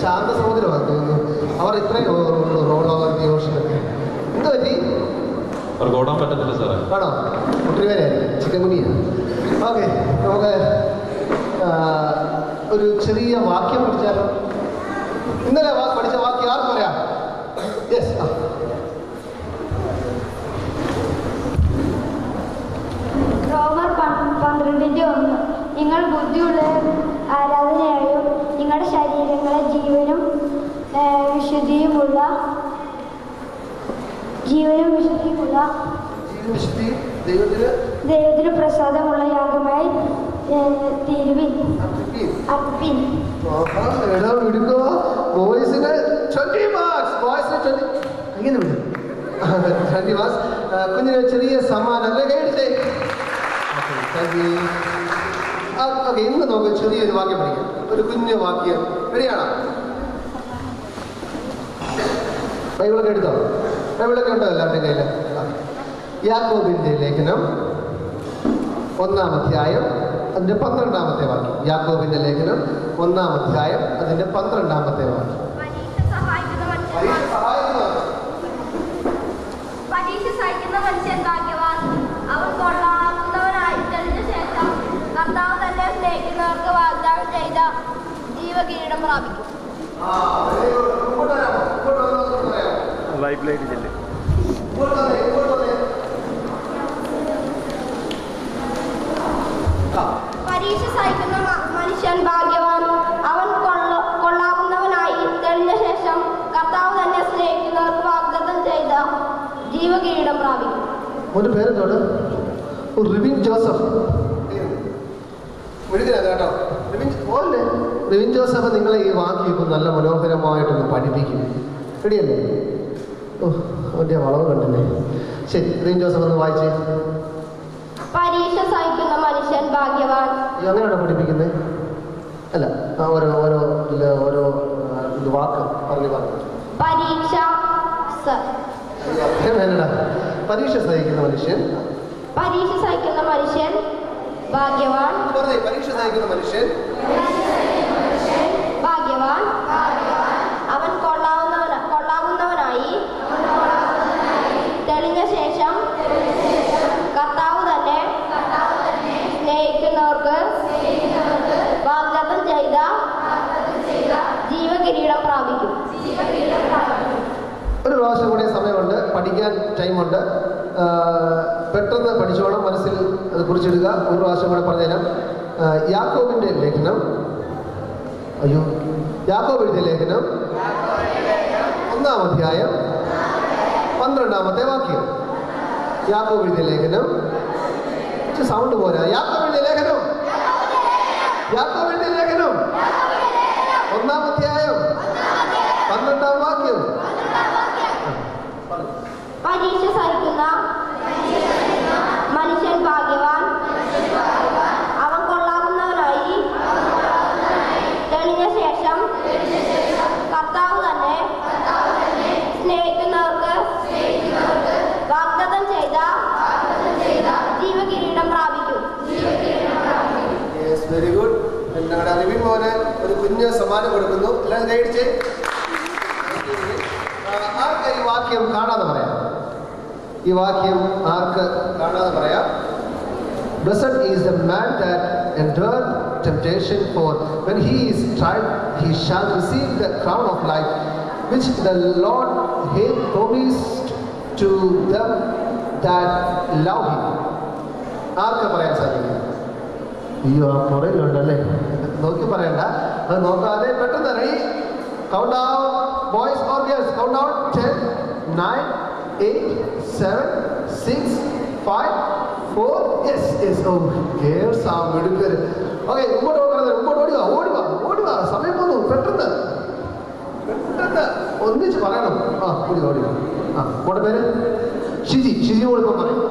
ശാന്ത സമുദ്രമാണ് തോന്നുന്നു അവർ ഇത്രയും റോൾ ഓവർ ദി ഓഷനൊക്കെ എന്ത് പറ്റി അവർക്ക് ഓടാൻ പറ്റത്തില്ല സാറേ ആണോ ഒത്തിരി പേരായിരിക്കും ചിക്കൻ കുനിയാണ് ഓക്കെ നമുക്ക് ആ, ഒരു ചെറിയ വാക്യം പഠിച്ചാലോ ഇന്നലെ വാ- പഠിച്ച വാക്യം ആർക്കും പറയാം യെസ് ആ റോമർ പ- പന്ത്രണ്ടിന്റെ ഒന്ന് നിങ്ങൾ ബുദ്ധിയുള്ള ആരാധനയായും നിങ്ങളുടെ ശരീരങ്ങളെ ജീവനും ഏ, വിശുദ്ധിയുമുള്ള ജീവനും വിശുദ്ധിയുമുള്ള വിശുദ്ധി ദൈവത്തിന് ദൈവത്തിന് പ്രസാദമുള്ള യാഗമായി ഏ, തീരുവിൻ അർപ്പിൻ ആഹാ, എടാ വിടുക്കോ ബോയ്സിന് ട്വന്റി മാർക്സ് ബോയ്സിന് ട്വന്റി അങ്ങനെ വിടും ട്വന്റി മാർക്സ് കുഞ്ഞിന് ചെറിയ സമ്മാനം അല്ലേ കൈയടിച്ചേ ഓക്കെ ഇന്ന് നമുക്ക് ചെറിയൊരു വാക്യം പഠിക്കാം ഒരു കുഞ്ഞു വാക്യം റെഡിയാണോ ബൈബിളൊക്കെ എടുത്തോ ബൈബിളൊക്കെ ഉണ്ടോ എല്ലാവരുടെയും കയ്യിൽ യാക്കോബിന്റെ ലേഖനം ഒന്നാം അധ്യായം അതിന്റെ പന്ത്രണ്ടാമത്തെ വാക്യം യാക്കോബിന്റെ ലേഖനം ഒന്നാം അധ്യായം അതിന്റെ പന്ത്രണ്ടാമത്തെ വാക്യം പരീക്ഷ സഹായിക്കുന്നതാണ്. പരീക്ഷ സഹിക്കുന്ന മനുഷ്യൻ ഭാഗ്യവാൻ അവൻ കൊള്ളാവുന്നവനായി തെളിഞ്ഞ ശേഷം കർത്താവ് തന്നെ സ്നേഹിക്കുന്നവർക്ക് വാഗ്ദാനം ചെയ്ത ജീവകിരീടം പ്രാപിക്കും ആ, very good. ഇങ്ങോട്ട് വരാമോ? ഇങ്ങോട്ട് വന്നോ? ഇങ്ങോട്ട് പറയാമോ? ലൈഫ് ലൈറ്റ് ചെല്ലേ ഇങ്ങോട്ട് വന്നേ, ഇങ്ങോട്ട് വന്നേ. ആ, പരീക്ഷ സഹിക്കുന്ന മ- മനുഷ്യൻ ഭാഗ്യവാൻ അവൻ കൊള്ള കൊള്ളാവുന്നവനായി തെളിഞ്ഞ ശേഷം കർത്താവ് തന്നെ സ്നേഹിക്കുന്നവർക്ക് വാഗ്ദത്തം ചെയ്ത ജീവകിരീടം പ്രാപിക്കും മോന്റെ പേരെന്തോട് ഓ, റിവിൻ ജോസഫ് വിളിക്കുന്നത് കേട്ടോ റിവിൻ ഓല്ലേ റിവിൻ ജോസഫ് നിങ്ങളെ ഈ വാക്യം ഇപ്പം നല്ല മനോഹരമായിട്ടൊന്ന് പഠിപ്പിക്കും റെഡിയല്ലേ ഓ അവൻ്റെ വളവ് കണ്ടില്ലേ ശരി റിവിൻ ജോസഫ് ഒന്ന് വായിച്ചേ പരീക്ഷ സഹിക്കുന്ന മനുഷ്യൻ ഭാഗ്യവാൻ ഇത് അങ്ങനെയാണോ പഠിപ്പിക്കുന്നത് അല്ല ആ, ഓരോ ഓരോ ഇതില് ഓരോ ആ, ഇത് വാക്ക് പറഞ്ഞു പറഞ്ഞു പരീക്ഷ സ- വേണ്ടടാ പരീക്ഷ സഹിക്കുന്ന മനുഷ്യൻ പരീക്ഷ സഹിക്കുന്ന മനുഷ്യൻ ഭാഗ്യവാൻ പറഞ്ഞേ പരീക്ഷ സഹിക്കുന്ന മനുഷ്യൻ ഭാഗ്യവാൻ അവൻ കൊള്ളാവുന്നവന കൊള്ളാവുന്നവനായി തെളിഞ്ഞ ശേഷം കർത്താവ് തന്നെ സ്നേഹിക്കുന്നവർക്ക് വാഗ്ദത്തം ചെയ്ത ജീവകിരീടം പ്രാപിക്കും ഒരു പ്രാവശ്യം കൂടെ സമയമുണ്ട് പഠിക്കാൻ ടൈമുണ്ട് ആ, പെട്ടെന്ന് പഠിച്ചോണം മനസ്സിൽ അത് കുറിച്ചിടുക ഒരു പ്രാവശ്യം കൂടെ പറഞ്ഞുതരാം ആ, യാക്കോബിന്റെ ലേഖനം അയ്യോ യാക്കോബ് എഴുതിയ ലേഖനം ഒന്നാം അധ്യായം പന്ത്രണ്ടാമത്തെ വാക്യം യാക്കോബ് എഴുതിയ ലേഖനം ഇച്ചിരി സൗണ്ട് പോരാ യാക്കോബ് എഴുതിയ ലേഖനം യാക്കോബ് എഴുതിയ ലേഖനം ഒന്നാം അധ്യായം പന്ത്രണ്ടാം വാക്യം പരീക്ഷ സഹിക്കുന്ന മനുഷ്യൻ ഭാഗ്യവാൻ അവൻ കൊള്ളാവുന്നവനായി തെളിഞ്ഞ ശേഷം കർത്താവ് തന്നെ സ്നേഹിക്കുന്നവർക്ക് വാഗ്ദത്തം ചെയ്ത ജീവകിരീടം പ്രാപിക്കും യെസ് വെരി ഗുഡ് ഞങ്ങളുടെ റിവിൻ മോന് ഒരു കുഞ്ഞ് സമ്മാനം കൊടുക്കുന്നു എല്ലാം കൈയടിച്ചേ ആ, ആർക്ക് ഈ വാക്യം കാണാതെ പറയാം ഈ വാക്യം ആർക്ക് കാണാതെ പറയാം Blessed is the man that endured temptation, for when he is tried, he shall receive the crown of life, which the Lord hath promised to them that love him. ആർക്ക് പറയാൻ സാധിക്കും അയ്യോ ആ പുറയിലുണ്ടല്ലേ നോക്കി പറയണ്ട അത് നോക്കാതെ പെട്ടെന്ന് ready countdown boys or girls countdown ten nine eight seven six five four yes yes oh girls ആ മിടുക്കര് ഓക്കെ മുമ്പോട്ട് നോക്കുന്നത് മുമ്പോട്ട് ഓടിവാ ഓടിവാ ഓടിവാ സമയം പോന്നു പെട്ടെന്ന് പെട്ടെന്ന് ഒന്നിച്ച് പറയണം ആ ഓടി ഓടി ആ മോടെ പേര് ഷിജി ഷിജി മോളിപ്പം പറയും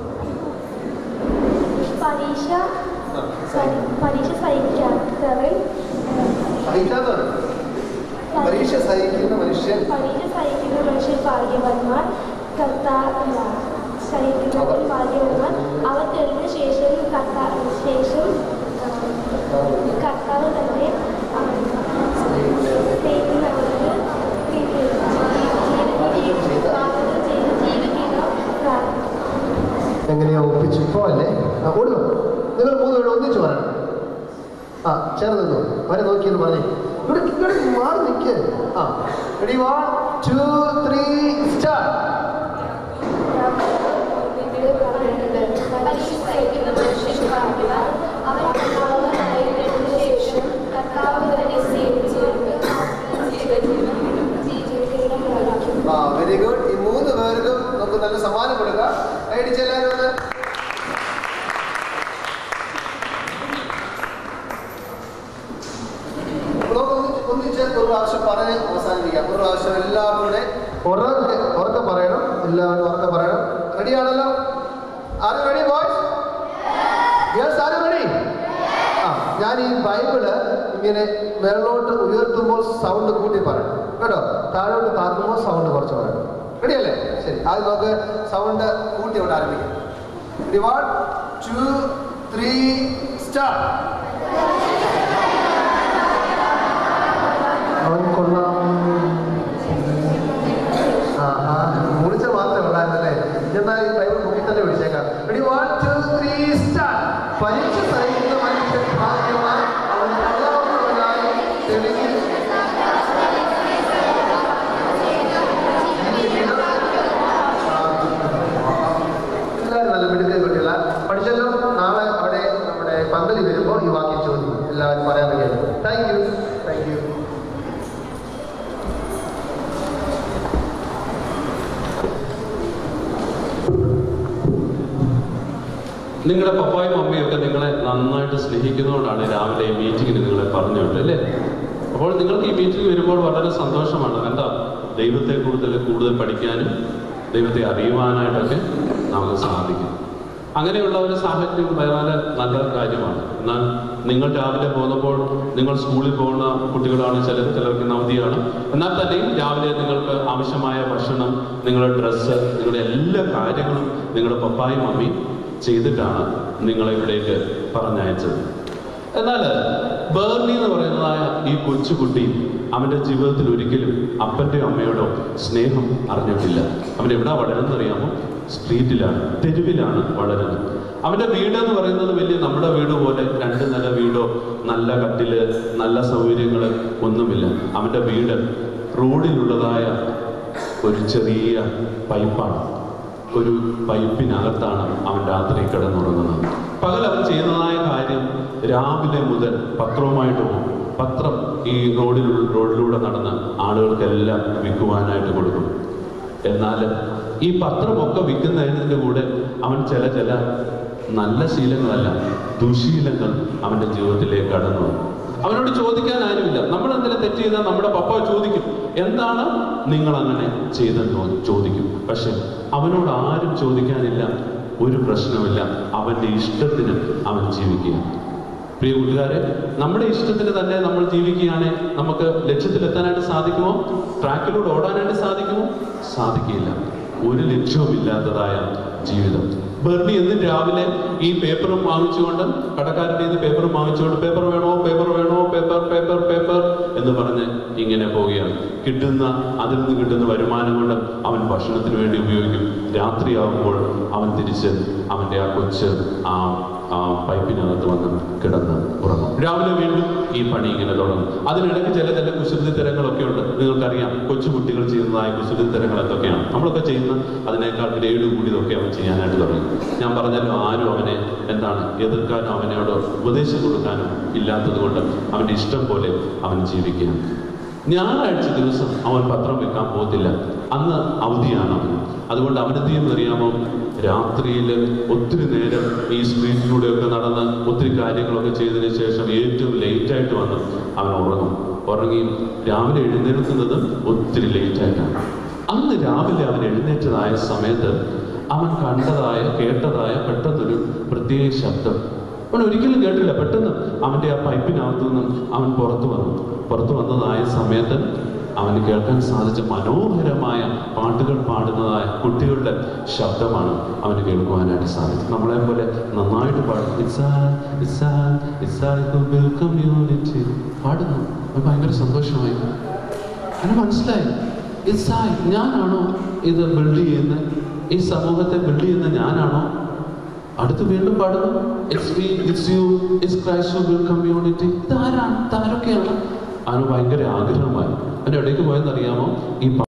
പരീക്ഷ സഹി- പരീക്ഷ സഹിക്കാത്തവൻ സഹിക്കാത്തവർ പരീക്ഷ സഹിക്കുന്ന മനുഷ്യൻ പരീക്ഷ സഹിക്കുന്ന മനുഷ്യൻ ഭാഗ്യവാന്മാർ കർത്താവ് സഹിക്കുന്നവൻ ഭാഗ്യവാന്മാർ അവ തെളിഞ്ഞ ശേഷം കർത്താ ശേഷം ആ, കർത്താവ് തന്നെ ആ, സ്നേഹിക്കുന്നവർക്ക് പോവല്ലേ ആ ഓടുക നിങ്ങൾ മൂന്ന് പേരും ഒന്നിച്ച് പറയണം ആ ചേർന്ന് നിന്നു അവരെ നോക്കിയെന്ന് പറഞ്ഞേ ഇവിടെ ഇവിടെ മാറി നിൽക്ക് ആ ready one two three start ആ വെരി ഗുഡ് ഈ മൂന്ന് പേർക്കും നമുക്ക് നല്ല സമ്മാനം കൊടുക്കാം കൈയടിച്ച് എല്ലാവരും ഒന്ന് നമുക്ക് ഒന്നിച്ച് ഒന്നിച്ച് ഒരു പ്രാവശ്യം പറഞ്ഞ് അവസാനിപ്പിക്കാം ഒരു പ്രാവശ്യം എല്ലാവരും കൂടെ ഉറക്കെ ഉറക്കെ പറയണം എല്ലാവരും ഉറക്കെ പറയണം റെഡി ആണല്ലോ ആരും റെഡി ബോയ്സ് യെസ് ആരും റെഡി ആ ഞാൻ ഈ ബൈബിള് ഇങ്ങനെ മേളിലോട്ട് ഉയർത്തുമ്പോൾ സൗണ്ട് കൂട്ടി പറയണം കേട്ടോ താഴോട്ട് താഴ്ത്തുമ്പോൾ സൗണ്ട് കുറച്ച് പറയണം റെഡി അല്ലേ ശരി ആദ്യം നമുക്ക് സൗണ്ട് കൂട്ടി കൊണ്ട് ആരംഭിക്കാം ready one two three start അവൻ കൊള്ളാം ആ ആ മുറിച്ച മാത്രമേ ഉള്ളായിരുന്നല്ലേ എന്നാ ഈ ബൈബിൾ മുക്കി തന്നെ വിളിച്ചേക്കാം ready one two three start പരീക്ഷ സഹിക്കുന്ന മനുഷ്യൻ ഭാഗ്യവാൻ അവൻ കൊള്ളാവുന്നവനായി തെളിഞ്ഞ് എല്ലാവരും നല്ല മിടുക്ക കുട്ടികള പഠിച്ചല്ലോ നാളെ അവിടെ നമ്മുടെ പന്തലി വരുമ്പോൾ ഈ വാക്യം ചോദിക്കും എല്ലാവരും പറയാൻ കഴിയും താങ്ക് യു താങ്ക് യു നിങ്ങളുടെ പപ്പായും അമ്മയും ഒക്കെ നിങ്ങളെ നന്നായിട്ട് സ്നേഹിക്കുന്നതുകൊണ്ടാണ് രാവിലെ ഈ മീറ്റിങ്ങിന് നിങ്ങളെ പറഞ്ഞു വിട്ടത് അല്ലേ അപ്പോൾ നിങ്ങൾക്ക് ഈ മീറ്റിംഗ് വരുമ്പോൾ വളരെ സന്തോഷമാണ് എന്താ ദൈവത്തെ കൂടുതൽ കൂടുതൽ പഠിക്കാനും ദൈവത്തെ അറിയുവാനായിട്ടൊക്കെ നമുക്ക് സാധിക്കും അങ്ങനെയുള്ള ഒരു സാഹചര്യം വളരെ നല്ല കാര്യമാണ് എന്നാൽ നിങ്ങൾ രാവിലെ പോകുന്നപ്പോൾ നിങ്ങൾ സ്കൂളിൽ പോകുന്ന കുട്ടികളാണ് ചിലർ ചിലർക്ക് നവതിയാണ് എന്നാൽ തന്നെയും രാവിലെ നിങ്ങൾക്ക് ആവശ്യമായ ഭക്ഷണം നിങ്ങളുടെ ഡ്രസ്സ് നിങ്ങളുടെ എല്ലാ കാര്യങ്ങളും നിങ്ങളുടെ പപ്പായും മമ്മിയും ചെയ്തിട്ടാണ് നിങ്ങളെ ഇവിടേക്ക് പറഞ്ഞയച്ചത് എന്നാൽ ബേർണി എന്ന് പറയുന്നതായ ഈ കൊച്ചുകുട്ടി അവന്റെ ജീവിതത്തിൽ ഒരിക്കലും അപ്പൻ്റെയോ അമ്മയോടോ സ്നേഹം അറിഞ്ഞിട്ടില്ല അവൻ എവിടെ വളരുന്നത് അറിയാമോ സ്ട്രീറ്റിലാണ് തെരുവിലാണ് വളരുന്നത് അവന്റെ വീട് എന്ന് പറയുന്നത് വലിയ നമ്മുടെ വീട് പോലെ രണ്ട് നില വീടോ നല്ല കട്ടില് നല്ല സൗകര്യങ്ങൾ ഒന്നുമില്ല അവന്റെ വീട് റോഡിലുള്ളതായ ഒരു ചെറിയ പൈപ്പാണ് ഒരു പൈപ്പിനകത്താണ് അവൻ രാത്രി കിടന്നുറങ്ങുന്നത് പകൽ അവൻ ചെയ്യുന്നതായ കാര്യം രാവിലെ മുതൽ പത്രവുമായിട്ട് പോകും പത്രം ഈ റോഡിൽ റോഡിലൂടെ നടന്ന് ആളുകൾക്കെല്ലാം വിൽക്കുവാനായിട്ട് കൊടുക്കും എന്നാൽ ഈ പത്രമൊക്കെ വിൽക്കുന്നതിൻ്റെ കൂടെ അവൻ ചില ചില നല്ല ശീലങ്ങളല്ല ദുശീലങ്ങൾ അവൻ്റെ ജീവിതത്തിലേക്ക് കടന്നു വന്നു. അവനോട് ചോദിക്കാൻ ആരുമില്ല നമ്മൾ എന്തെങ്കിലും തെറ്റ് ചെയ്താൽ നമ്മുടെ പപ്പ ചോദിക്കും എന്താണ് നിങ്ങൾ അങ്ങനെ ചെയ്തെന്ന് ചോദിക്കും പക്ഷെ അവനോട് ആരും ചോദിക്കാനില്ല ഒരു പ്രശ്നവുമില്ല അവന്റെ ഇഷ്ടത്തിന് അവൻ ജീവിക്കുക പ്രിയ കൂട്ടുകാരെ നമ്മുടെ ഇഷ്ടത്തിന് തന്നെ നമ്മൾ ജീവിക്കുകയാണെങ്കിൽ നമുക്ക് ലക്ഷ്യത്തിലെത്താനായിട്ട് സാധിക്കുമോ ട്രാക്കിലൂടെ ഓടാനായിട്ട് സാധിക്കുമോ സാധിക്കില്ല ഒരു ലക്ഷ്യവുമില്ലാത്തതായ ജീവിതം ബെർണി എന്നും രാവിലെ ഈ പേപ്പറും വാങ്ങിച്ചുകൊണ്ട് കടക്കാരൻ്റെ ഇത് പേപ്പറും വാങ്ങിച്ചുകൊണ്ട് പേപ്പർ വേണോ പേപ്പർ വേണോ പേപ്പർ പേപ്പർ പേപ്പർ എന്ന് പറഞ്ഞ് ഇങ്ങനെ പോവുകയാണ് കിട്ടുന്ന അതിൽ നിന്ന് കിട്ടുന്ന വരുമാനം കൊണ്ട് അവൻ ഭക്ഷണത്തിന് വേണ്ടി ഉപയോഗിക്കും രാത്രിയാകുമ്പോൾ അവൻ തിരിച്ച് അവൻ്റെ ആ കൊച്ച് ആ ആ പൈപ്പിനകത്ത് വന്ന് കിടന്ന് ഉറങ്ങും രാവിലെ വീണ്ടും ഈ പണി ഇങ്ങനെ തുടങ്ങും അതിനിടയ്ക്ക് ചില ചില കുസൃതി തരങ്ങളൊക്കെ ഉണ്ട് നിങ്ങൾക്കറിയാം കൊച്ചുകുട്ടികൾ ചെയ്യുന്നതായ കുസൃതി തരങ്ങൾ എന്തൊക്കെയാണ് നമ്മളൊക്കെ ചെയ്യുന്ന അതിനേക്കാൾ ഗ്രേഡ് കൂടിയതൊക്കെ അവൻ ചെയ്യാനായിട്ട് തുടങ്ങി ഞാൻ പറഞ്ഞല്ലോ ആരും അവനെ എന്താണ് എതിർക്കാനോ അവനോട് ഉപദേശം കൊടുക്കാനോ ഇല്ലാത്തത് കൊണ്ട് അവൻ്റെ ഇഷ്ടം പോലെ അവൻ ജീവിക്കുകയാണ് ഞായറാഴ്ച ദിവസം അവൻ പത്രം വെക്കാൻ പോകത്തില്ല അന്ന് അവധിയാണ് അവന് അതുകൊണ്ട് അവനെന്ത് ചെയ്യുമെന്ന് അറിയാമോ രാത്രിയിൽ ഒത്തിരി നേരം ഈ സ്ട്രീറ്റിലൂടെയൊക്കെ നടന്ന് ഒത്തിരി കാര്യങ്ങളൊക്കെ ചെയ്തതിന് ശേഷം ഏറ്റവും ലേറ്റായിട്ട് വന്ന് അവൻ ഉറങ്ങും ഉറങ്ങി രാവിലെ എഴുന്നേൽക്കുന്നത് ഒത്തിരി ലേറ്റായിട്ടാണ് അന്ന് രാവിലെ അവൻ എഴുന്നേറ്റതായ സമയത്ത് അവൻ കണ്ടതായ കേട്ടതായ പെട്ടെന്നൊരു പ്രത്യേക ശബ്ദം അവൻ ഒരിക്കലും കേട്ടില്ല പെട്ടെന്ന് അവൻ്റെ ആ പൈപ്പിനകത്തു നിന്നും അവൻ പുറത്തു വന്നു പുറത്തു വന്നതായ സമയത്ത് അവന് കേൾക്കാൻ സാധിച്ച മനോഹരമായ പാട്ടുകൾ പാടുന്നതായ കുട്ടികളുടെ ശബ്ദമാണ് അവന് കേൾക്കുവാനായിട്ട് സാധിച്ചത് നമ്മളെ പോലെ നന്നായിട്ട് പാടും "Inside, inside, inside the will community." പാടുന്നു അവന് ഭയങ്കര സന്തോഷമായി അവന് മനസ്സിലായി ഇസായ് ഞാനാണോ ഇത് ബിൽഡ് ചെയ്യുന്നത് ഈ സമൂഹത്തെ ബിൽഡ് ചെയ്യുന്ന ഞാനാണോ അടുത്ത് വീണ്ടും പാടുന്നു it's me it's you it's Christ good community ഇതാരാണ് ഇതാരൊക്കെയാണ് അവന് ഭയങ്കര ആഗ്രഹമായി അവൻ്റെ ഇടയ്ക്ക് പോയെന്നറിയാമോ ഈ പാ-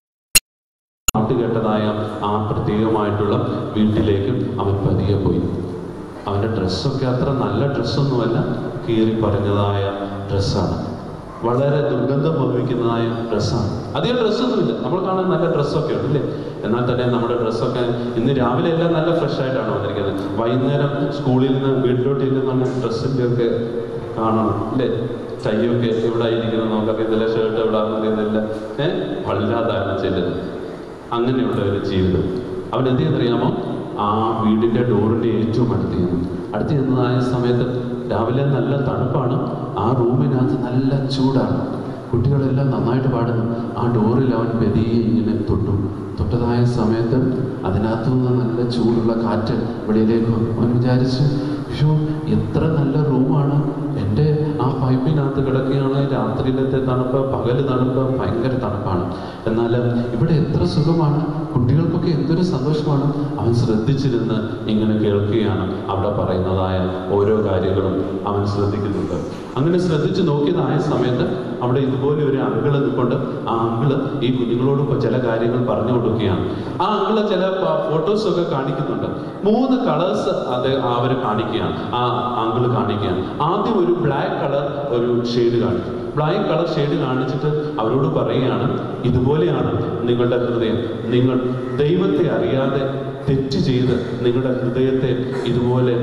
പാട്ട് കേട്ടതായ ആ പ്രത്യേകമായിട്ടുള്ള വീട്ടിലേക്ക് അവൻ പതിയെ പോയി അവൻ്റെ ഡ്രസ്സൊക്കെ അത്ര നല്ല ഡ്രസ്സൊന്നുമല്ല കീറി പറഞ്ഞതായ ഡ്രസ്സാണ് വളരെ ദുർഗന്ധം ഭവിക്കുന്നതായ ഡ്രസ്സാണ് അധികം ഡ്രസ്സൊന്നുമില്ല നമ്മൾ കാണാൻ നല്ല ഡ്രസ്സൊക്കെ ഉണ്ട് അല്ലേ എന്നാൽ തന്നെ നമ്മുടെ ഡ്രസ്സൊക്കെ ഇന്ന് രാവിലെ എല്ലാം നല്ല ഫ്രഷ് ആയിട്ടാണ് വന്നിരിക്കുന്നത് വൈകുന്നേരം സ്കൂളിൽ നിന്ന് വീട്ടിലോട്ട് ചെല്ലുന്ന ഡ്രസ്സിൻ്റെ ഒക്കെ കാണണം അല്ലേ കൈയൊക്കെ എവിടെ ആയിരിക്കുന്നു നമുക്കറിയത്തില്ല ഷർട്ട് എവിടെ അറിയുന്നില്ല ഏഹ് വല്ലാതാണ് ചെല്ലുന്നത് അങ്ങനെയുള്ള ഒരു ജീവിതം അവൻ എന്ത് ചെയ്യുന്നറിയാമോ ആ വീടിൻ്റെ ഡോറിൻ്റെ ഏറ്റവും അടുത്ത് ചെന്നു അടുത്ത് ചെന്നതായ സമയത്ത് രാവിലെ നല്ല തണുപ്പാണ് ആ റൂമിനകത്ത് നല്ല ചൂടാണ് കുട്ടികളെല്ലാം നന്നായിട്ട് പാടുന്നു ആ ഡോറിൽ അവൻ പെതിയെ ഇങ്ങനെ തൊട്ടു തൊട്ടതായ സമയത്ത് അതിനകത്തു നിന്ന് നല്ല ചൂടുള്ള കാറ്റ് വെളിയിലേക്ക് വന്നു അവൻ വിചാരിച്ചു അയ്യോ എത്ര നല്ല റൂമാണ് എൻ്റെ ആ പൈപ്പിനകത്ത് കിടക്കുകയാണ് രാത്രിയിലത്തെ തണുപ്പ് പകല് തണുപ്പ് ഭയങ്കര തണുപ്പാണ് എന്നാൽ ഇവിടെ എത്ര സുഖമാണ് കുട്ടികൾക്കൊക്കെ എന്തൊരു സന്തോഷമാണ് അവൻ ശ്രദ്ധിച്ചിരുന്ന് ഇങ്ങനെ കേൾക്കുകയാണ് അവിടെ പറയുന്നതായ ഓരോ കാര്യങ്ങളും അവൻ ശ്രദ്ധിക്കുന്നുണ്ട് അങ്ങനെ ശ്രദ്ധിച്ച് നോക്കിയതായ സമയത്ത് അവിടെ ഇതുപോലെ ഒരു അങ്കിള് നിൽക്കൊണ്ട് ആ അങ്കിള് ഈ കുഞ്ഞുങ്ങളോട് ഇപ്പൊ ചില കാര്യങ്ങൾ പറഞ്ഞു കൊടുക്കുകയാണ് ആ അങ്കിള് ചില ഫോട്ടോസ് ഒക്കെ കാണിക്കുന്നുണ്ട് മൂന്ന് കളേഴ്സ് അത് അവർ കാണിക്കുകയാണ് ആ അങ്കിള് കാണിക്കുകയാണ് ആദ്യം ഒരു ബ്ലാക്ക് കളർ ഒരു ഷെയ്ഡ് കാണിച്ചു ബ്ലാക്ക് കളർ ഷെയ്ഡ് കാണിച്ചിട്ട് അവരോട് പറയുകയാണ് ഇതുപോലെയാണ് നിങ്ങളുടെ ഹൃദയം നിങ്ങൾ ദൈവത്തെ അറിയാതെ തെറ്റ് ചെയ്ത് നിങ്ങളുടെ ഹൃദയത്തെ ഇതുപോലെ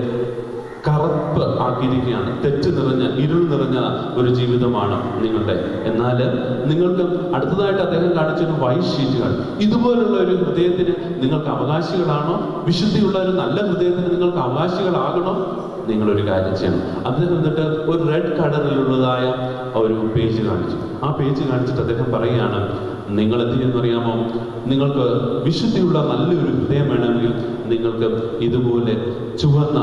കറുപ്പ് ആക്കിയിരിക്കുകയാണ് തെറ്റ് നിറഞ്ഞ ഇരുൾ നിറഞ്ഞ ഒരു ജീവിതമാണ് നിങ്ങളുടെ എന്നാൽ നിങ്ങൾക്ക് അടുത്തതായിട്ട് അദ്ദേഹം കാണിച്ചൊരു വൈറ്റ് ഷീറ്റുകൾ ഇതുപോലുള്ള ഒരു ഹൃദയത്തിന് നിങ്ങൾക്ക് അവകാശികളാണോ വിശുദ്ധിയുള്ള ഒരു നല്ല ഹൃദയത്തിന് നിങ്ങൾക്ക് അവകാശികളാകണോ നിങ്ങളൊരു കാര്യം ചെയ്യണം അദ്ദേഹം എന്നിട്ട് ഒരു റെഡ് കളറിലുള്ളതായ ഒരു പേജ് കാണിച്ചു ആ പേജ് കാണിച്ചിട്ട് അദ്ദേഹം പറയുകയാണ് നിങ്ങൾ എന്ത് ചെയ്യുന്നറിയാമോ നിങ്ങൾക്ക് വിശുദ്ധിയുള്ള നല്ലൊരു ഹൃദയം വേണമെങ്കിൽ നിങ്ങൾക്ക് ഇതുപോലെ ചുവന്ന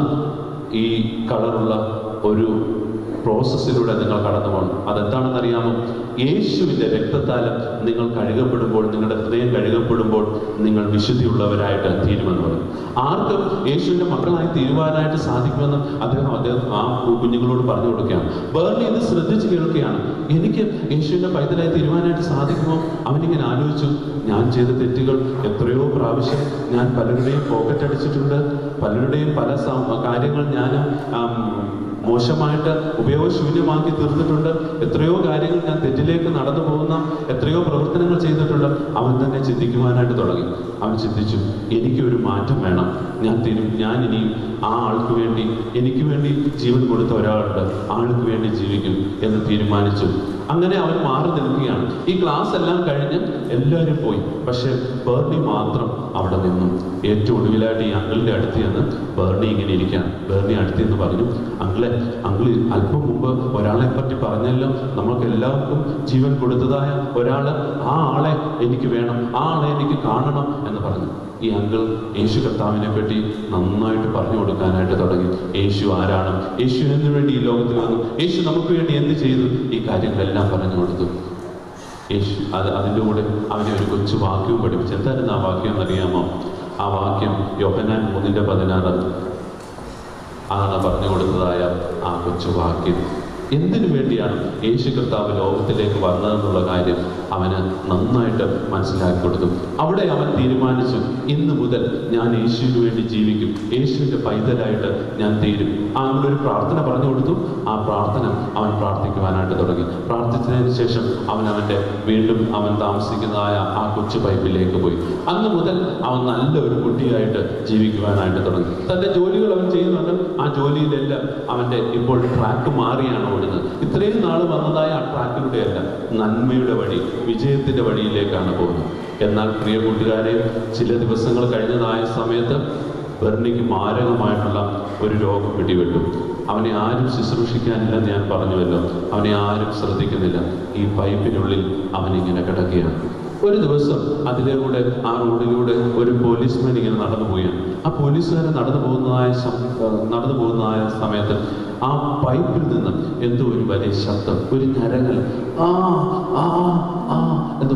ഈ കളറുള്ള ഒരു പ്രോസസ്സിലൂടെ നിങ്ങൾ കടന്നു പോകണം അതെന്താണെന്ന് അറിയാമോ യേശുവിൻ്റെ രക്തത്താൽ നിങ്ങൾ കഴുകപ്പെടുമ്പോൾ നിങ്ങളുടെ ഹൃദയം കഴുകപ്പെടുമ്പോൾ നിങ്ങൾ വിശുദ്ധിയുള്ളവരായിട്ട് തീരുമെന്ന് പറയും ആർക്കും യേശുവിൻ്റെ മക്കളായി തീരുവാനായിട്ട് സാധിക്കുമെന്ന് അദ്ദേഹം അദ്ദേഹം ആ കുഞ്ഞുങ്ങളോട് പറഞ്ഞു കൊടുക്കുകയാണ് ബേർണി ഇത് ശ്രദ്ധിച്ച് കേൾക്കുകയാണ് എനിക്ക് യേശുവിൻ്റെ പൈതലായി തീരുവാനായിട്ട് സാധിക്കുമോ അവനിങ്ങനെ ആലോചിച്ചു ഞാൻ ചെയ്ത തെറ്റുകൾ എത്രയോ പ്രാവശ്യം ഞാൻ പലരുടെയും പോക്കറ്റ് അടിച്ചിട്ടുണ്ട് പലരുടെയും പല സം- കാര്യങ്ങൾ ഞാൻ ആം, മോശമായിട്ട് ഉപയോഗശൂന്യമാക്കി തീർന്നിട്ടുണ്ട് എത്രയോ കാര്യങ്ങൾ ഞാൻ തെറ്റിലേക്ക് നടന്നു പോകുന്ന എത്രയോ പ്രവർത്തനങ്ങൾ ചെയ്തിട്ടുണ്ട് അവൻ തന്നെ ചിന്തിക്കുവാനായിട്ട് തുടങ്ങി അവൻ ചിന്തിച്ചു എനിക്കൊരു മാറ്റം വേണം ഞാൻ തിരും ഞാൻ ഇനിയും ആ ആൾക്ക് വേണ്ടി എനിക്ക് വേണ്ടി ജീവൻ കൊടുത്ത ഒരാളുണ്ട് ആൾക്ക് വേണ്ടി ജീവിക്കും എന്ന് തീരുമാനിച്ചു അങ്ങനെ അവൻ മാറി നിൽക്കുകയാണ് ഈ ക്ലാസ് എല്ലാം കഴിഞ്ഞ് എല്ലാവരും പോയി പക്ഷെ ബേർണി മാത്രം അവിടെ നിന്നു ഏറ്റവും ഒടുവിലായിട്ട് ഈ അങ്കിളിന്റെ അടുത്ത് ചെന്ന് ബേർണി ഇങ്ങനെ ഇരിക്കുകയാണ് ബേർണി അടുത്ത് എന്ന് പറഞ്ഞു അങ്കിളെ അങ്കിള് അല്പം മുമ്പ് ഒരാളെ പറ്റി പറഞ്ഞല്ലോ നമ്മൾക്ക് എല്ലാവർക്കും ജീവൻ കൊടുത്തതായ ഒരാള് ആ ആളെ എനിക്ക് വേണം ആ ആളെ എനിക്ക് കാണണം എന്ന് പറഞ്ഞു ഈ അങ്കിൾ യേശു കർത്താവിനെ പറ്റി നന്നായിട്ട് പറഞ്ഞു കൊടുക്കാനായിട്ട് തുടങ്ങി യേശു ആരാണ് യേശു എന്തിനു വേണ്ടി ഈ ലോകത്തിൽ വന്നു യേശു നമുക്ക് വേണ്ടി എന്ത് ചെയ്തു ഈ കാര്യങ്ങളെല്ലാം പറഞ്ഞു കൊടുത്തു യേശു അത് അതിൻ്റെ കൂടെ അവനെ ഒരു കൊച്ചു വാക്യവും പഠിപ്പിച്ചു എന്തായിരുന്നു ആ വാക്യം എന്നറിയാമോ ആ വാക്യം യോഹനാൻ മൂന്നിൻ്റെ പതിനാറ് ആണ് പറഞ്ഞു കൊടുത്തതായ ആ കൊച്ചു വാക്യം എന്തിനു വേണ്ടിയാണ് യേശു കർത്താവ് ലോകത്തിലേക്ക് വന്നതെന്നുള്ള കാര്യം അവന് നന്നായിട്ട് മനസ്സിലാക്കി കൊടുത്തു അവിടെ അവൻ തീരുമാനിച്ചു ഇന്ന് മുതൽ ഞാൻ യേശുവിന് വേണ്ടി ജീവിക്കും യേശുവിൻ്റെ പൈതലായിട്ട് ഞാൻ തീരും ആ അങ്ങനെ ഒരു പ്രാർത്ഥന പറഞ്ഞു കൊടുത്തു ആ പ്രാർത്ഥന അവൻ പ്രാർത്ഥിക്കുവാനായിട്ട് തുടങ്ങി പ്രാർത്ഥിച്ചതിന് ശേഷം അവൻ അവൻ്റെ വീണ്ടും അവൻ താമസിക്കുന്നതായ ആ കൊച്ചു പൈപ്പിലേക്ക് പോയി അന്ന് മുതൽ അവൻ നല്ല ഒരു കുട്ടിയായിട്ട് ജീവിക്കുവാനായിട്ട് തുടങ്ങി തൻ്റെ ജോലികൾ അവൻ ചെയ്യുന്നുണ്ട് ആ ജോലിയിലെല്ലാം അവൻ്റെ ഇപ്പോൾ ട്രാക്ക് മാറിയാണ് ഓടുന്നത് ഇത്രയും നാൾ വന്നതായ ആ ട്രാക്കിലൂടെയല്ല നന്മയുടെ വഴി വിജയത്തിൻ്റെ വഴിയിലേക്കാണ് പോകുന്നത് എന്നാൽ പ്രിയ കൂട്ടുകാരെ ചില ദിവസങ്ങൾ കഴിഞ്ഞതായ സമയത്ത് ബെർണിക്ക് മാരകമായിട്ടുള്ള ഒരു രോഗം പിടിപെട്ടു അവനെ ആരും ശുശ്രൂഷിക്കാനില്ലെന്ന് ഞാൻ പറഞ്ഞുവല്ലോ അവനെ ആരും ശ്രദ്ധിക്കുന്നില്ല ഈ പൈപ്പിനുള്ളിൽ അവനിങ്ങനെ കിടക്കുകയാണ് ഒരു ദിവസം അതിലൂടെ ആ റോഡിലൂടെ ഒരു പോലീസ്മാൻ ഇങ്ങനെ നടന്നു പോവുകയാണ് ആ പോലീസുകാരൻ നടന്നു പോകുന്നതായ സം- ഏഹ് നടന്നു പോകുന്നതായ സമയത്ത് ആ പൈപ്പിൽ നിന്ന് എന്തോ ഒരു വലിയ ശബ്ദം ഒരു ഞരങ്ങൽ ആ ആ ആ എന്ന്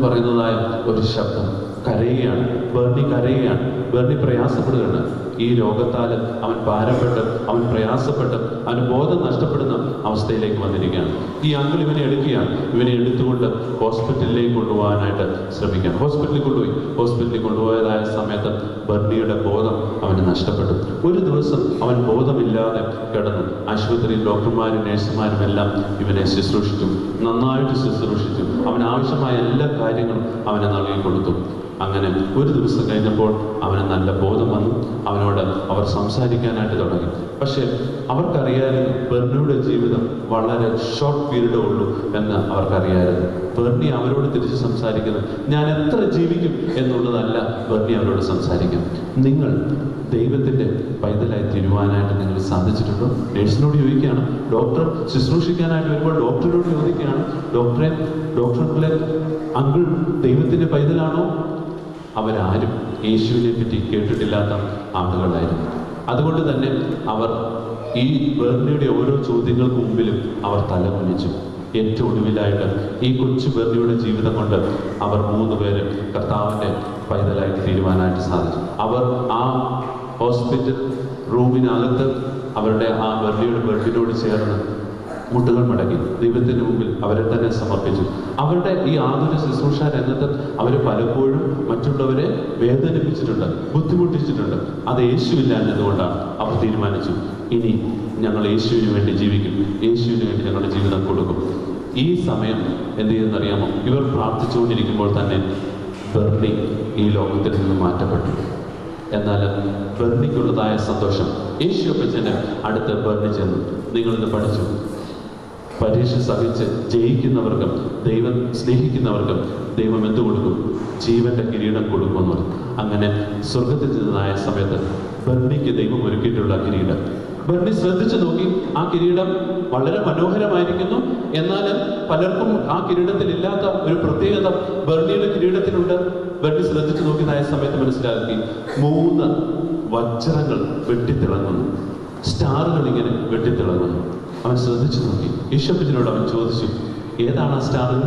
പറയുന്നതായ ഒരു ശബ്ദം കരയുകയാണ് ബേർണി കരയുകയാണ് ബേർണി പ്രയാസപ്പെടുകയാണ് ഈ രോഗത്താൽ അവൻ ഭാരപ്പെട്ട് അവൻ പ്രയാസപ്പെട്ട് അവന് ബോധം നഷ്ടപ്പെടുന്ന അവസ്ഥയിലേക്ക് വന്നിരിക്കുകയാണ് ഈ അങ്കിൾ ഇവനെ എടുക്കുകയാണ് ഇവനെ എടുത്തുകൊണ്ട് ഹോസ്പിറ്റലിലേക്ക് കൊണ്ടുപോകാനായിട്ട് ശ്രമിക്കുകയാണ് ഹോസ്പിറ്റലിൽ കൊണ്ടുപോയി ഹോസ്പിറ്റലിൽ കൊണ്ടുപോയതായ സമയത്ത് ബർണിയുടെ ബോധം അവന് നഷ്ടപ്പെട്ടു ഒരു ദിവസം അവൻ ബോധമില്ലാതെ കിടന്നു ആശുപത്രിയിൽ ഡോക്ടർമാരും നഴ്സുമാരും എല്ലാം ഇവനെ ശുശ്രൂഷിച്ചു നന്നായിട്ട് ശുശ്രൂഷിച്ചു അവന് ആവശ്യമായ എല്ലാ കാര്യങ്ങളും അവന് നൽകി കൊടുത്തു അങ്ങനെ ഒരു ദിവസം കഴിഞ്ഞപ്പോൾ അവന് നല്ല ബോധം വന്നു അവനോട് അവർ സംസാരിക്കാനായിട്ട് തുടങ്ങി പക്ഷേ അവർക്കറിയായിരുന്നു ബെർണിയുടെ ജീവിതം വളരെ ഷോർട്ട് പീരീഡേ ഉള്ളൂ എന്ന് അവർക്കറിയായിരുന്നു ബെർണി അവരോട് തിരിച്ച് സംസാരിക്കുന്നത് ഞാൻ എത്ര ജീവിക്കും എന്നുള്ളതല്ല ബെർണി അവരോട് സംസാരിക്കും നിങ്ങൾ ദൈവത്തിൻ്റെ പൈതലായി തീരുവാനായിട്ട് നിങ്ങൾ സാധിച്ചിട്ടുണ്ടോ നേഴ്സിനോട് ചോദിക്കുകയാണ് ഡോക്ടർ ശുശ്രൂഷിക്കാനായിട്ട് വരുമ്പോൾ ഡോക്ടറിനോട് ചോദിക്കുകയാണ് ഡോക്ടറെ ഡോക്ടറെ അങ്കിൾ ദൈവത്തിൻ്റെ പൈതലാണോ അവരാരും യേശുവിനെ പറ്റി കേട്ടിട്ടില്ലാത്ത ആളുകളായിരുന്നു അതുകൊണ്ട് തന്നെ അവർ ഈ ബേർണിയുടെ ഓരോ ചോദ്യങ്ങൾക്ക് മുമ്പിലും അവർ തലകുനിച്ചു ഏറ്റവും ഒടുവിലായിട്ട് ഈ കൊച്ചു ബെർണിയുടെ ജീവിതം കൊണ്ട് അവർ മൂന്ന് പേര് കർത്താവിൻ്റെ പൈതലായിട്ട് തീരുവാനായിട്ട് സാധിച്ചു അവർ ആ ഹോസ്പിറ്റൽ റൂമിനകത്ത് അവരുടെ ആ ബെർണിയുടെ ബെഡിനോട് ചേർന്ന് മുട്ടുകൾ മടക്കി ദൈവത്തിന് മുമ്പിൽ അവരെ തന്നെ സമർപ്പിച്ചു അവരുടെ ഈ ആതുര ശുശ്രൂഷ രംഗത്ത് അവർ പലപ്പോഴും മറ്റുള്ളവരെ വേദനിപ്പിച്ചിട്ടുണ്ട് ബുദ്ധിമുട്ടിച്ചിട്ടുണ്ട് അത് യേശുവില്ലാഞ്ഞതുകൊണ്ടാണ് അവർ തീരുമാനിച്ചു ഇനി ഞങ്ങൾ യേശുവിന് വേണ്ടി ജീവിക്കും യേശുവിന് വേണ്ടി ഞങ്ങളുടെ ജീവിതം കൊടുക്കും ഈ സമയം എന്ത് ചെയ്യുന്നറിയാമോ ഇവർ പ്രാർത്ഥിച്ചുകൊണ്ടിരിക്കുമ്പോൾ തന്നെ ബെർണി ഈ ലോകത്തിൽ നിന്ന് മാറ്റപ്പെട്ടു എന്നാൽ ബെർണിക്കുള്ളതായ സന്തോഷം യേശു അപ്പച്ചന് അടുത്ത് ബെർണി ചെന്നു നിങ്ങളിത് പഠിച്ചു പരീക്ഷ സഹിച്ച് ജയിക്കുന്നവർക്കും ദൈവം സ്നേഹിക്കുന്നവർക്കും ദൈവം എന്ത് കൊടുക്കും ജീവന്റെ കിരീടം കൊടുക്കുമെന്ന് പറഞ്ഞു അങ്ങനെ സ്വർഗത്തിൽ ചെന്നതായ സമയത്ത് ബർണിക്ക് ദൈവം ഒരുക്കിയിട്ടുള്ള കിരീടം ബർണി ശ്രദ്ധിച്ചു നോക്കി ആ കിരീടം വളരെ മനോഹരമായിരിക്കുന്നു എന്നാൽ പലർക്കും ആ കിരീടത്തിൽ ഇല്ലാത്ത ഒരു പ്രത്യേകത ബർണിയുടെ കിരീടത്തിലുണ്ട് ബർണി ശ്രദ്ധിച്ചു നോക്കിയതായ സമയത്ത് മനസ്സിലാക്കി മൂന്ന് വജ്രങ്ങൾ വെട്ടിത്തിളങ്ങുന്നു സ്റ്റാറുകൾ ഇങ്ങനെ വെട്ടിത്തിളങ്ങുന്നു അവൻ ശ്രദ്ധിച്ചു നോക്കി ഈശോപ്പച്ചനോട് അവൻ ചോദിച്ചു ഏതാണ് ആ സ്റ്റാറുകൾ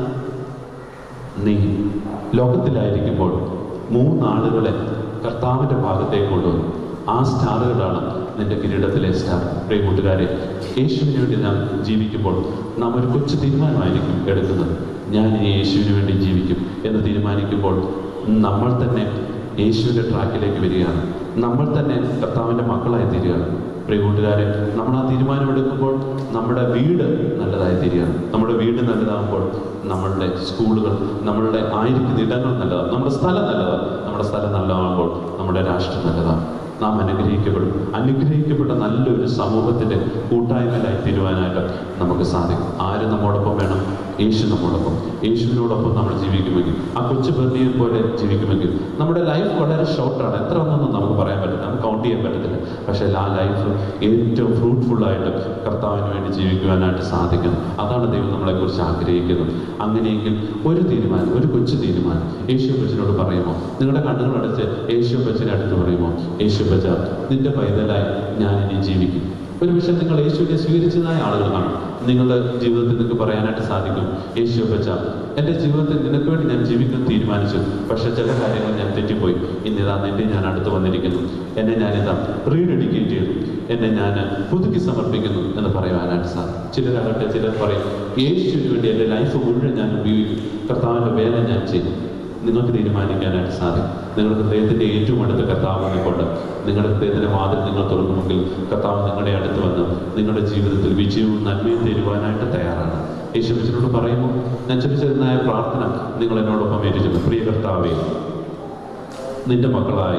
നീ ലോകത്തിലായിരിക്കുമ്പോൾ മൂന്നാളുകളെ കർത്താവിൻ്റെ ഭാഗത്തേക്ക് കൊണ്ടുവന്നു ആ സ്റ്റാറുകളാണ് നിന്റെ കിരീടത്തിലെ സ്റ്റാർ പ്രിയ കൂട്ടുകാരെ യേശുവിന് വേണ്ടി നാം ജീവിക്കുമ്പോൾ നാം ഒരു കൊച്ചു തീരുമാനമായിരിക്കും എടുക്കുന്നത് ഞാൻ ഇനി യേശുവിന് വേണ്ടി ജീവിക്കും എന്ന് തീരുമാനിക്കുമ്പോൾ നമ്മൾ തന്നെ യേശുവിൻ്റെ ട്രാക്കിലേക്ക് വരികയാണ് നമ്മൾ തന്നെ കർത്താവിൻ്റെ മക്കളായി തീരുകയാണ് പ്രിയ കൂട്ടുകാരെ നമ്മൾ ആ തീരുമാനമെടുക്കുമ്പോൾ നമ്മുടെ വീട് നല്ലതായി തീരുകയാണ് നമ്മുടെ വീട് നല്ലതാകുമ്പോൾ നമ്മളുടെ സ്കൂളുകൾ നമ്മളുടെ ആയിരിക്കുന്ന ഇടങ്ങൾ നല്ലതാണ് നമ്മുടെ സ്ഥലം നല്ലതാണ് നമ്മുടെ സ്ഥലം നല്ലതാകുമ്പോൾ നമ്മുടെ രാഷ്ട്രം നല്ലതാണ് നാം അനുഗ്രഹിക്കപ്പെടും അനുഗ്രഹിക്കപ്പെട്ട നല്ലൊരു സമൂഹത്തിൻ്റെ കൂട്ടായ്മയിലായി തീരുവാനായിട്ട് നമുക്ക് സാധിക്കും ആര് നമ്മോടൊപ്പം വേണം യേശു നമ്മോടൊപ്പം യേശുവിനോടൊപ്പം നമ്മൾ ജീവിക്കുമെങ്കിൽ ആ കൊച്ചു ബർണിയെ പോലെ ജീവിക്കുമെങ്കിൽ നമ്മുടെ ലൈഫ് വളരെ ഷോർട്ടാണ് എത്ര ഒന്നൊന്നും നമുക്ക് പറയാൻ പറ്റില്ല നമുക്ക് കൗണ്ട് ചെയ്യാൻ പറ്റത്തില്ല പക്ഷേ ആ ലൈഫ് ഏറ്റവും ഫ്രൂട്ട്ഫുള്ളായിട്ട് കർത്താവിന് വേണ്ടി ജീവിക്കുവാനായിട്ട് സാധിക്കണം അതാണ് ദൈവം നമ്മളെക്കുറിച്ച് ആഗ്രഹിക്കുന്നത് അങ്ങനെയെങ്കിൽ ഒരു തീരുമാനം ഒരു കൊച്ചു തീരുമാനം യേശു ബച്ചനോട് പറയുമോ നിങ്ങളുടെ കണ്ണുകൾ അടച്ച് യേശു ബച്ചനെ അടുത്ത് പറയുമോ യേശു ബച്ച നിന്റെ പൈതലായി ഞാൻ ഇനി ജീവിക്കും ഒരു വിഷയം നിങ്ങൾ യേശുവിനെ സ്വീകരിച്ചതായ ആളുകൾ കാണും നിങ്ങളുടെ ജീവിതത്തിൽ നിങ്ങൾക്ക് പറയാനായിട്ട് സാധിക്കും യേശു ബച്ച എൻ്റെ ജീവിതത്തിൽ നിനക്ക് വേണ്ടി ഞാൻ ജീവിക്കാൻ തീരുമാനിച്ചു പക്ഷെ ചില കാര്യങ്ങൾ ഞാൻ തെറ്റിപ്പോയി ഇന്നിതാ നിന്റെ ഞാൻ അടുത്ത് വന്നിരിക്കുന്നു എന്നെ ഞാനിതാ റീഡെഡിക്കേറ്റ് ചെയ്തു എന്നെ ഞാൻ പുതുക്കി സമർപ്പിക്കുന്നു എന്ന് പറയുവാനായിട്ട് സാധിക്കും ചിലരാകട്ടെ ചിലർ പറയും യേശുവിന് വേണ്ടി എൻ്റെ ലൈഫ് മുഴുവൻ ഞാൻ ഉപയോഗിക്കും കർത്താവിൻ്റെ വേല ഞാൻ ചെയ്യും നിങ്ങൾക്ക് തീരുമാനിക്കാനായിട്ട് സാധിക്കും നിങ്ങളുടെ ഹൃദയത്തിൻ്റെ ഏറ്റവും അടുത്ത കർത്താവിനെ കൊണ്ട് നിങ്ങളുടെ ഹൃദയത്തിൻ്റെ വാതിൽ നിങ്ങൾ തുറക്കുമെങ്കിൽ കർത്താവ് നിങ്ങളുടെ അടുത്ത് വന്ന് നിങ്ങളുടെ ജീവിതത്തിൽ വിജയവും നന്മയും തരുവാനായിട്ട് തയ്യാറാണ് യേശുവിനോട് പറയുമ്പോൾ ഞാൻ ചോദിച്ചിരുന്നായ പ്രാർത്ഥന നിങ്ങൾ എന്നോടൊപ്പം ഏറ്റിരുന്നു പ്രിയ കർത്താവേ നിന്റെ മക്കളായി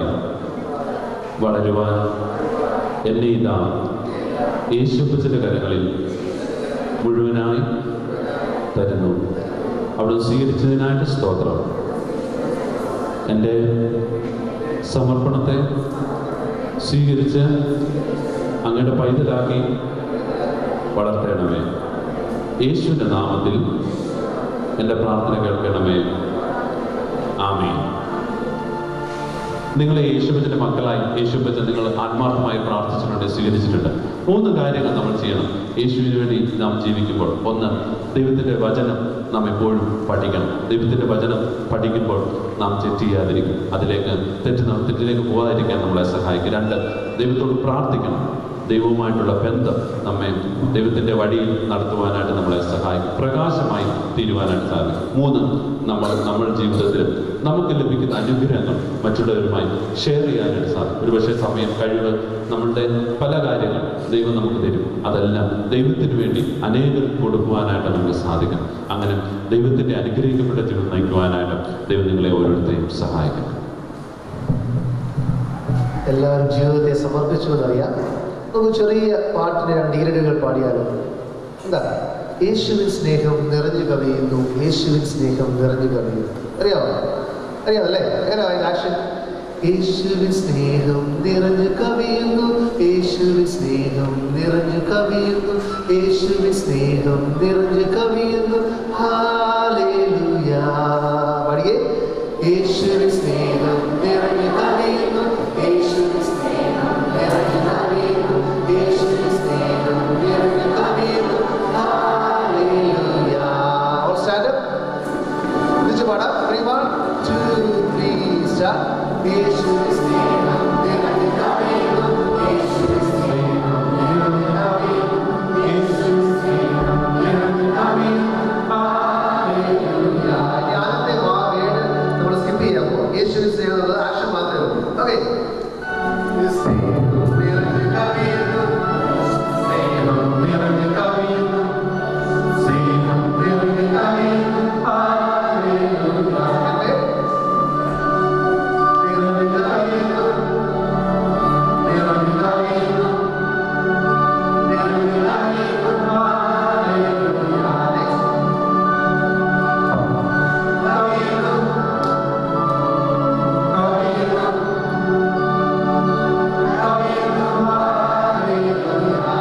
വളരുവാൻ എന്നെ ഇതാ യേശുപ്പച്ചൻ്റെ കരങ്ങളിൽ മുഴുവനായി തരുന്നു അവിടെ സ്വീകരിച്ചതിനായിട്ട് സ്തോത്രം എൻ്റെ സമർപ്പണത്തെ സ്വീകരിച്ച് അങ്ങയുടെ പൈതലാക്കി വളർത്തണമേ യേശുവിൻ്റെ നാമത്തിൽ എൻ്റെ പ്രാർത്ഥന കേൾക്കണമേ ആമേ നിങ്ങളെ യേശുബച്ചൻ്റെ മക്കളായി യേശുബച്ചൻ നിങ്ങൾ ആത്മാർത്ഥമായി പ്രാർത്ഥിച്ചിട്ടുണ്ട് സ്വീകരിച്ചിട്ടുണ്ട് മൂന്ന് കാര്യങ്ങൾ നമ്മൾ ചെയ്യണം യേശുവിന് വേണ്ടി നാം ജീവിക്കുമ്പോൾ ഒന്ന് ദൈവത്തിൻ്റെ വചനം നാം എപ്പോഴും പഠിക്കണം ദൈവത്തിൻ്റെ വചനം പഠിക്കുമ്പോൾ നാം തെറ്റ് ചെയ്യാതിരിക്കും അതിലേക്ക് തെറ്റ് തെറ്റിലേക്ക് പോകാതിരിക്കാൻ നമ്മളെ സഹായിക്കും രണ്ട് ദൈവത്തോട് പ്രാർത്ഥിക്കണം ദൈവവുമായിട്ടുള്ള ബന്ധം നമ്മെ ദൈവത്തിൻ്റെ വഴിയിൽ നടത്തുവാനായിട്ട് നമ്മളെ സഹായിക്കും പ്രകാശമായി തീരുവാനായിട്ട് സാധിക്കും മൂന്ന് നമ്മൾ നമ്മുടെ ജീവിതത്തിൽ നമുക്ക് ലഭിക്കുന്ന അനുഗ്രഹങ്ങൾ മറ്റുള്ളവരുമായി ഷെയർ ചെയ്യാനായിട്ട് സാധിക്കും ഒരുപക്ഷെ സമയം കഴിവ് നമ്മളുടെ പല കാര്യങ്ങൾ ദൈവം നമുക്ക് തരും അതെല്ലാം ദൈവത്തിന് വേണ്ടി അനേകം കൊടുക്കുവാനായിട്ട് നമുക്ക് സാധിക്കും അങ്ങനെ ദൈവത്തിൻ്റെ അനുഗ്രഹിക്കപ്പെട്ട ജീവിതം നയിക്കുവാനായിട്ട് ദൈവം നിങ്ങളെ ഓരോരുത്തരെയും സഹായിക്കും എല്ലാവരും ജീവിതത്തെ സമർപ്പിച്ചു എന്നറിയാം നമുക്ക് ചെറിയ പാട്ടിന് രണ്ട് ഈരടുകൾ പാടിയാലോ എന്താ യേശുവിൻ സ്നേഹം നിറഞ്ഞു കവിയുന്നു യേശുവിൻ സ്നേഹം നിറഞ്ഞു കവിയുന്നു അറിയാമോ അറിയാമല്ലേ എങ്ങനെ അതിന്റെ ആക്ഷൻ യേശുവിൻ സ്നേഹം നിറഞ്ഞു കവിയുന്നു യേശുവിൻ സ്നേഹം നിറഞ്ഞു കവിയുന്നു യേശുവിൻ സ്നേഹം നിറഞ്ഞു കവിയുന്നു ഹാലേലുയാ പാടിയേ യേശുവിൻ സ്നേഹം നിറഞ്ഞു കവിയുന്നു യേശുവിൻ സ്നേഹം നിറഞ്ഞു കവിയുന്നു യേശുവിൻ സ്നേഹം നിറഞ്ഞു കവിയുന്നു ഹാലേലുയാ All stand up. ഒന്നിച്ച് പാടാം Three, one, two, three, start. യേശുവിൻ സ്നേഹം നിറഞ്ഞു കവിയുന്നു യേശുവിൻ സ്നേഹം നിറഞ്ഞു കവിയുന്നു യേശുവിൻ സ്നേഹം നിറഞ്ഞു കവിയുന്നു ഹാലേലുയാ ഇനി ആദ്യത്തെ വാ വേട് നമ്മൾ സ്കിപ്പ് ചെയ്യാം യേശുവിൻ സ്നേഹം എന്നുള്ളത് ആക്ഷൻ മാത്രമേ ഉള്ളൂ ഓക്കെ സ്നേഹം നിറഞ്ഞു കവിയുന്നു സ്നേഹം നിറഞ്ഞു കവിയുന്നു സ്നേഹം നിറഞ്ഞു കവിയുന്നു ഹാലേലുയാ നിറഞ്ഞു കവിയുന്നു നിറഞ്ഞു കവിയുന്നു നിറഞ്ഞു കവിയുന്നു ഹാലേലുയാ നെക്സ്റ്റ് കവിയുന്നു കവിയുന്നു കവിയുന്നു ഹാലേലുയാ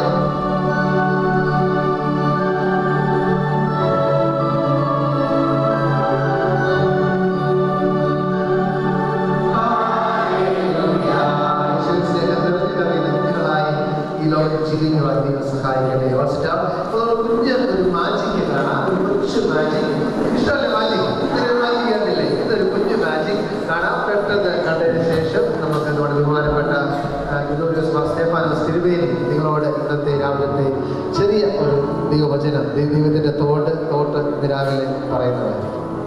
ഈ ലോകത്ത് ജീവിക്കുവാൻ ദൈവം സഹായിക്കട്ടെ ഫസ്റ്റ് കുഞ്ഞ് ഒരു മാജിക് കാണാം ഒരു കൊച്ചു മാജിക് ഇഷ്ടമല്ലേ മാജിക് ഇതൊരു മാജിക് കണ്ടില്ലേ ഇതൊരു കുഞ്ഞു മാജിക് കാണാം പെട്ടെന്ന് കണ്ടതിന് ശേഷം നമുക്ക് നമ്മുടെ ബഹുമാനപ്പെട്ട സ്റ്റേഫാനോസ് തിരുവേലി നിങ്ങളോട് ഇന്നത്തെ രാവിലത്തെ ചെറിയ ഒരു ദൈവവചനം ദൈവത്തിന്റെ തോട്ട് തോട്ട് ഇന്ന് രാവിലെ പറയുന്നതായിരിക്കും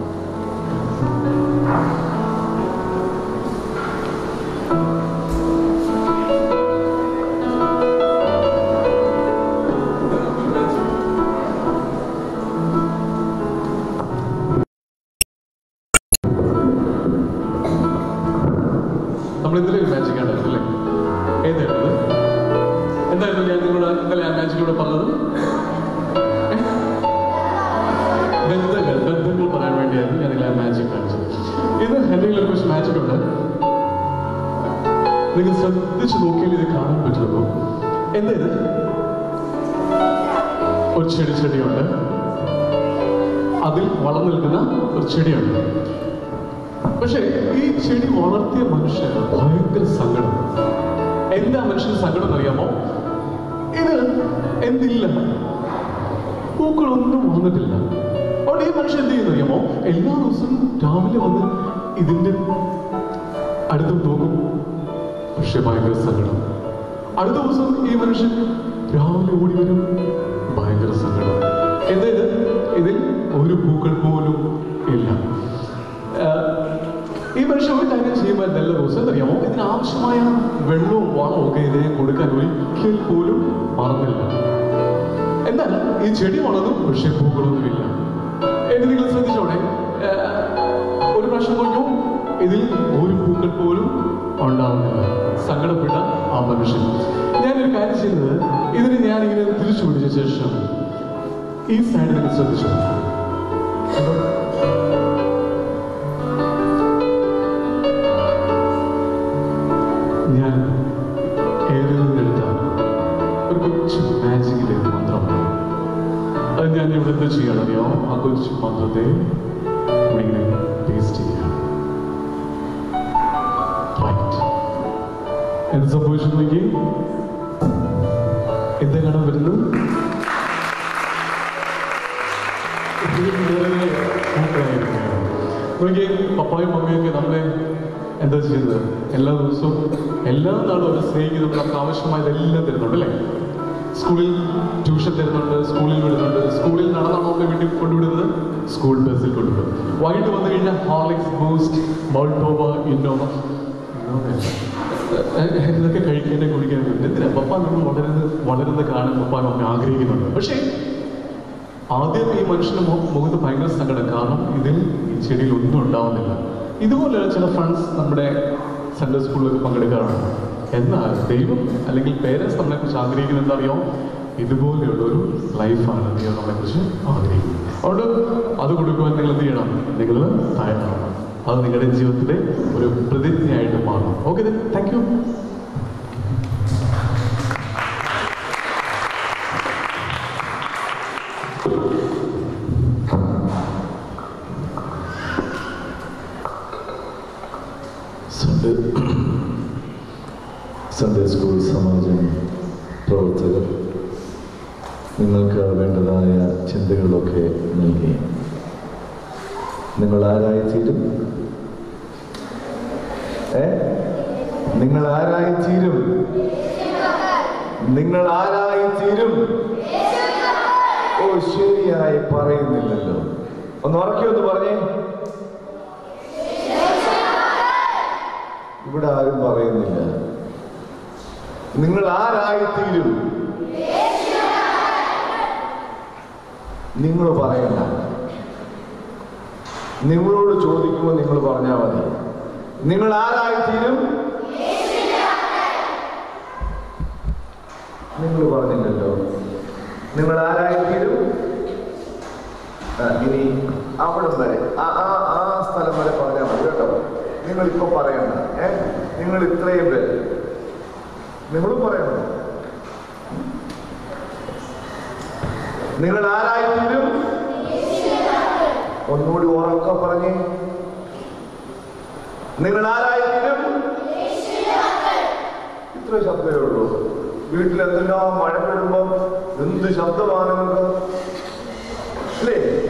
നമ്മൾ ഇന്നലെ ഒരു മാജിക് ഉണ്ടായിരുന്നു അല്ലേ ഏതായിരുന്നു എന്തായിരുന്നു ഞാൻ നിങ്ങളോട് ഇന്നലെ ആ മാജിക്കിലൂടെ പറഞ്ഞത് ഏ? ബന്ധങ്ങൾ ബന്ധങ്ങൾ പറയാൻ വേണ്ടിയായിരുന്നു ഞാൻ നിങ്ങളെ ആ മാജിക് കാണിച്ചത് ഇത് എന്തെങ്കിലും ഒരു കുറച്ച് മാജിക് ഉണ്ട് നിങ്ങൾ ശ്രദ്ധിച്ച് നോക്കിയാൽ ഇത് കാണാൻ പറ്റുള്ളൂ എന്താ ഇത് ഒരു ചെടി ചെടിയുണ്ട് അതിൽ വളർന്നു നിൽക്കുന്ന ഒരു ചെടിയുണ്ട് പക്ഷേ ഈ ചെടി വളർത്തിയ മനുഷ്യന് ഭയങ്കര സങ്കടം എന്താ മനുഷ്യന് സങ്കടം അറിയാമോ ഇത് എന്തില്ല പൂക്കളൊന്നും വന്നിട്ടില്ല അതുകൊണ്ട് ഈ മനുഷ്യൻ എന്ത് ചെയ്യുന്നു അറിയാമോ എല്ലാ ദിവസവും രാവിലെ വന്ന് ഇതിന്റെ അടുത്ത് നോക്കും പക്ഷെ ഭയങ്കര സങ്കടം അടുത്ത ദിവസം ഈ മനുഷ്യൻ രാവിലെ ഓടി വരും ഭയങ്കര സങ്കടം എന്താ ഇത് ഇതിൽ ഒരു പൂക്കൾ പോലും ഇല്ല ആഹ് ഈ മനുഷ്യൻ ഒരു കാര്യം ചെയ്യുമ്പോൾ എല്ലാ ദിവസം എന്തറിയാമോ ഇതിന് ആവശ്യമായ വെള്ളവും വളവും ഒക്കെ ഇതിനെ കൊടുക്കാൻ ഒരിക്കൽ പോലും മറന്നില്ല എന്നാൽ ഈ ചെടി വളർന്നു പക്ഷേ പൂക്കളൊന്നുമില്ല എന്ന് നിങ്ങൾ ശ്രദ്ധിച്ചോടെ ആഹ് ഒരു പ്രാവശ്യം നോക്കൂ ഇതിൽ ഒരു പൂക്കൾ പോലും ഉണ്ടാവുന്നില്ല സങ്കടപ്പെട്ട ആ മനുഷ്യൻ ഞാനൊരു കാര്യം ചെയ്യുന്നത് ഇതിന് ഞാൻ ഇങ്ങനെ തിരിച്ചു പിടിച്ച ശേഷം ഈ സൈഡ് നിങ്ങൾ ശ്രദ്ധിച്ചു ഞാൻ ഏറിൽ നിന്നെടുത്ത ഒരു കൊച്ചു മാജിക്കിലെ മന്ത്രമാണ് അത് ഞാൻ ഇവിടെ എന്താ ചെയ്യണമോ ആ കൊച്ചു മന്ത്രത്തെ ഇവിടെ ഇങ്ങനെ പേസ്റ്റ് ചെയ്യാം റൈറ്റ് എന്ത് സംഭവിച്ചു നോക്കി എന്താ കാണാൻ പറ്റുന്നത് നോക്കിയേ പപ്പായും മമ്മിയൊക്കെ നമ്മളെ എന്താ ചെയ്യുന്നത് എല്ലാ ദിവസവും എല്ലാ നാളും അവരെ സ്നേഹിക്കുന്നുണ്ട് നമുക്ക് ആവശ്യമായതെല്ലാം തരുന്നുണ്ട് അല്ലേ സ്കൂളിൽ ട്യൂഷൻ തരുന്നുണ്ട് സ്കൂളിൽ വിടുന്നുണ്ട് സ്കൂളിൽ നടന്നാണോ നമ്മളെ വീട്ടിൽ കൊണ്ടുവിടുന്നത് സ്കൂൾ ബസ്സിൽ കൊണ്ടുവിടും വൈകിട്ട് വന്നു കഴിഞ്ഞാൽ ഹോർലിക്സ് ബൂസ്റ്റ് മോൾട്ടോവ ഇന്നോവ ഇതൊക്കെ കഴിക്കാനും കുടിക്കാനും എന്തിനാ പപ്പ നമ്മൾ വളരുന്നത് വളരുന്നത് കാണാൻ പപ്പ മമ്മി ആഗ്രഹിക്കുന്നുണ്ട് പക്ഷേ ആദ്യം ഈ മനുഷ്യന് മു- മുഖത്ത് ഭയങ്കര സങ്കടം കാരണം ഇതിൽ ഈ ചെടിയിൽ ഒന്നും ഉണ്ടാവുന്നില്ല ഇതുപോലെയുള്ള ചില ഫ്രണ്ട്സ് നമ്മുടെ സൺഡേ സ്കൂളിലൊക്കെ പങ്കെടുക്കാറുണ്ട് എന്നാൽ ദൈവം അല്ലെങ്കിൽ പേരൻസ് നമ്മളെ കുറിച്ച് ആഗ്രഹിക്കുന്നത് എന്താ അറിയോ ഇതുപോലെയുള്ള ഒരു ലൈഫാണ് ദൈവം നമ്മളെ കുറിച്ച് ആഗ്രഹിക്കുന്നത് അതുകൊണ്ട് അത് കൊടുക്കുവാൻ നിങ്ങൾ എന്ത് ചെയ്യണം നിങ്ങൾ തയ്യാറാണ് അത് നിങ്ങളുടെ ജീവിതത്തിലെ ഒരു പ്രതിജ്ഞയായിട്ട് മാറും okay thank you Sunday Sunday school സമാജം പ്രവർത്തകർ നിങ്ങൾക്ക് വേണ്ടതായ ചിന്തകളൊക്കെ നൽകി നിങ്ങൾ ആരായിത്തീരും ഏ നിങ്ങൾ ആരായിത്തീരും നിങ്ങൾ ആരായിത്തീരും ഓ ശരിയായി പറയുന്നില്ലല്ലോ ഒന്ന് ഉറക്കി ഒന്ന് പറഞ്ഞേ ഇവിടെ ആരും പറയുന്നില്ല നിങ്ങൾ ആരായിത്തീരും നിങ്ങൾ പറയണ്ട നിങ്ങളോട് ചോദിക്കുമ്പോൾ നിങ്ങൾ പറഞ്ഞാൽ മതി നിങ്ങൾ ആരായിത്തീരും നിങ്ങൾ പറഞ്ഞില്ലല്ലോ നിങ്ങൾ ആരായിത്തീരും ആ, ഇനി അവിടം വരെ ആ ആ ആ സ്ഥലം വരെ പറഞ്ഞാൽ മതി കേട്ടോ നിങ്ങൾ ഇപ്പൊ പറയണ്ട ഏ നിങ്ങൾ ഇത്രയും പേര് നിങ്ങളും പറയണം നിങ്ങൾ ആരായിത്തീരും ഒന്നുകൂടി ഉറക്ക പറഞ്ഞേ നിങ്ങൾ ആരായിത്തീരും ഇത്ര ശബ്ദമേ ഉള്ളൂ വീട്ടിൽ എന്തെല്ലാം മഴ പെടുമ്പോ എന്ത് ശബ്ദമാണ് നിങ്ങൾക്ക് അല്ലേ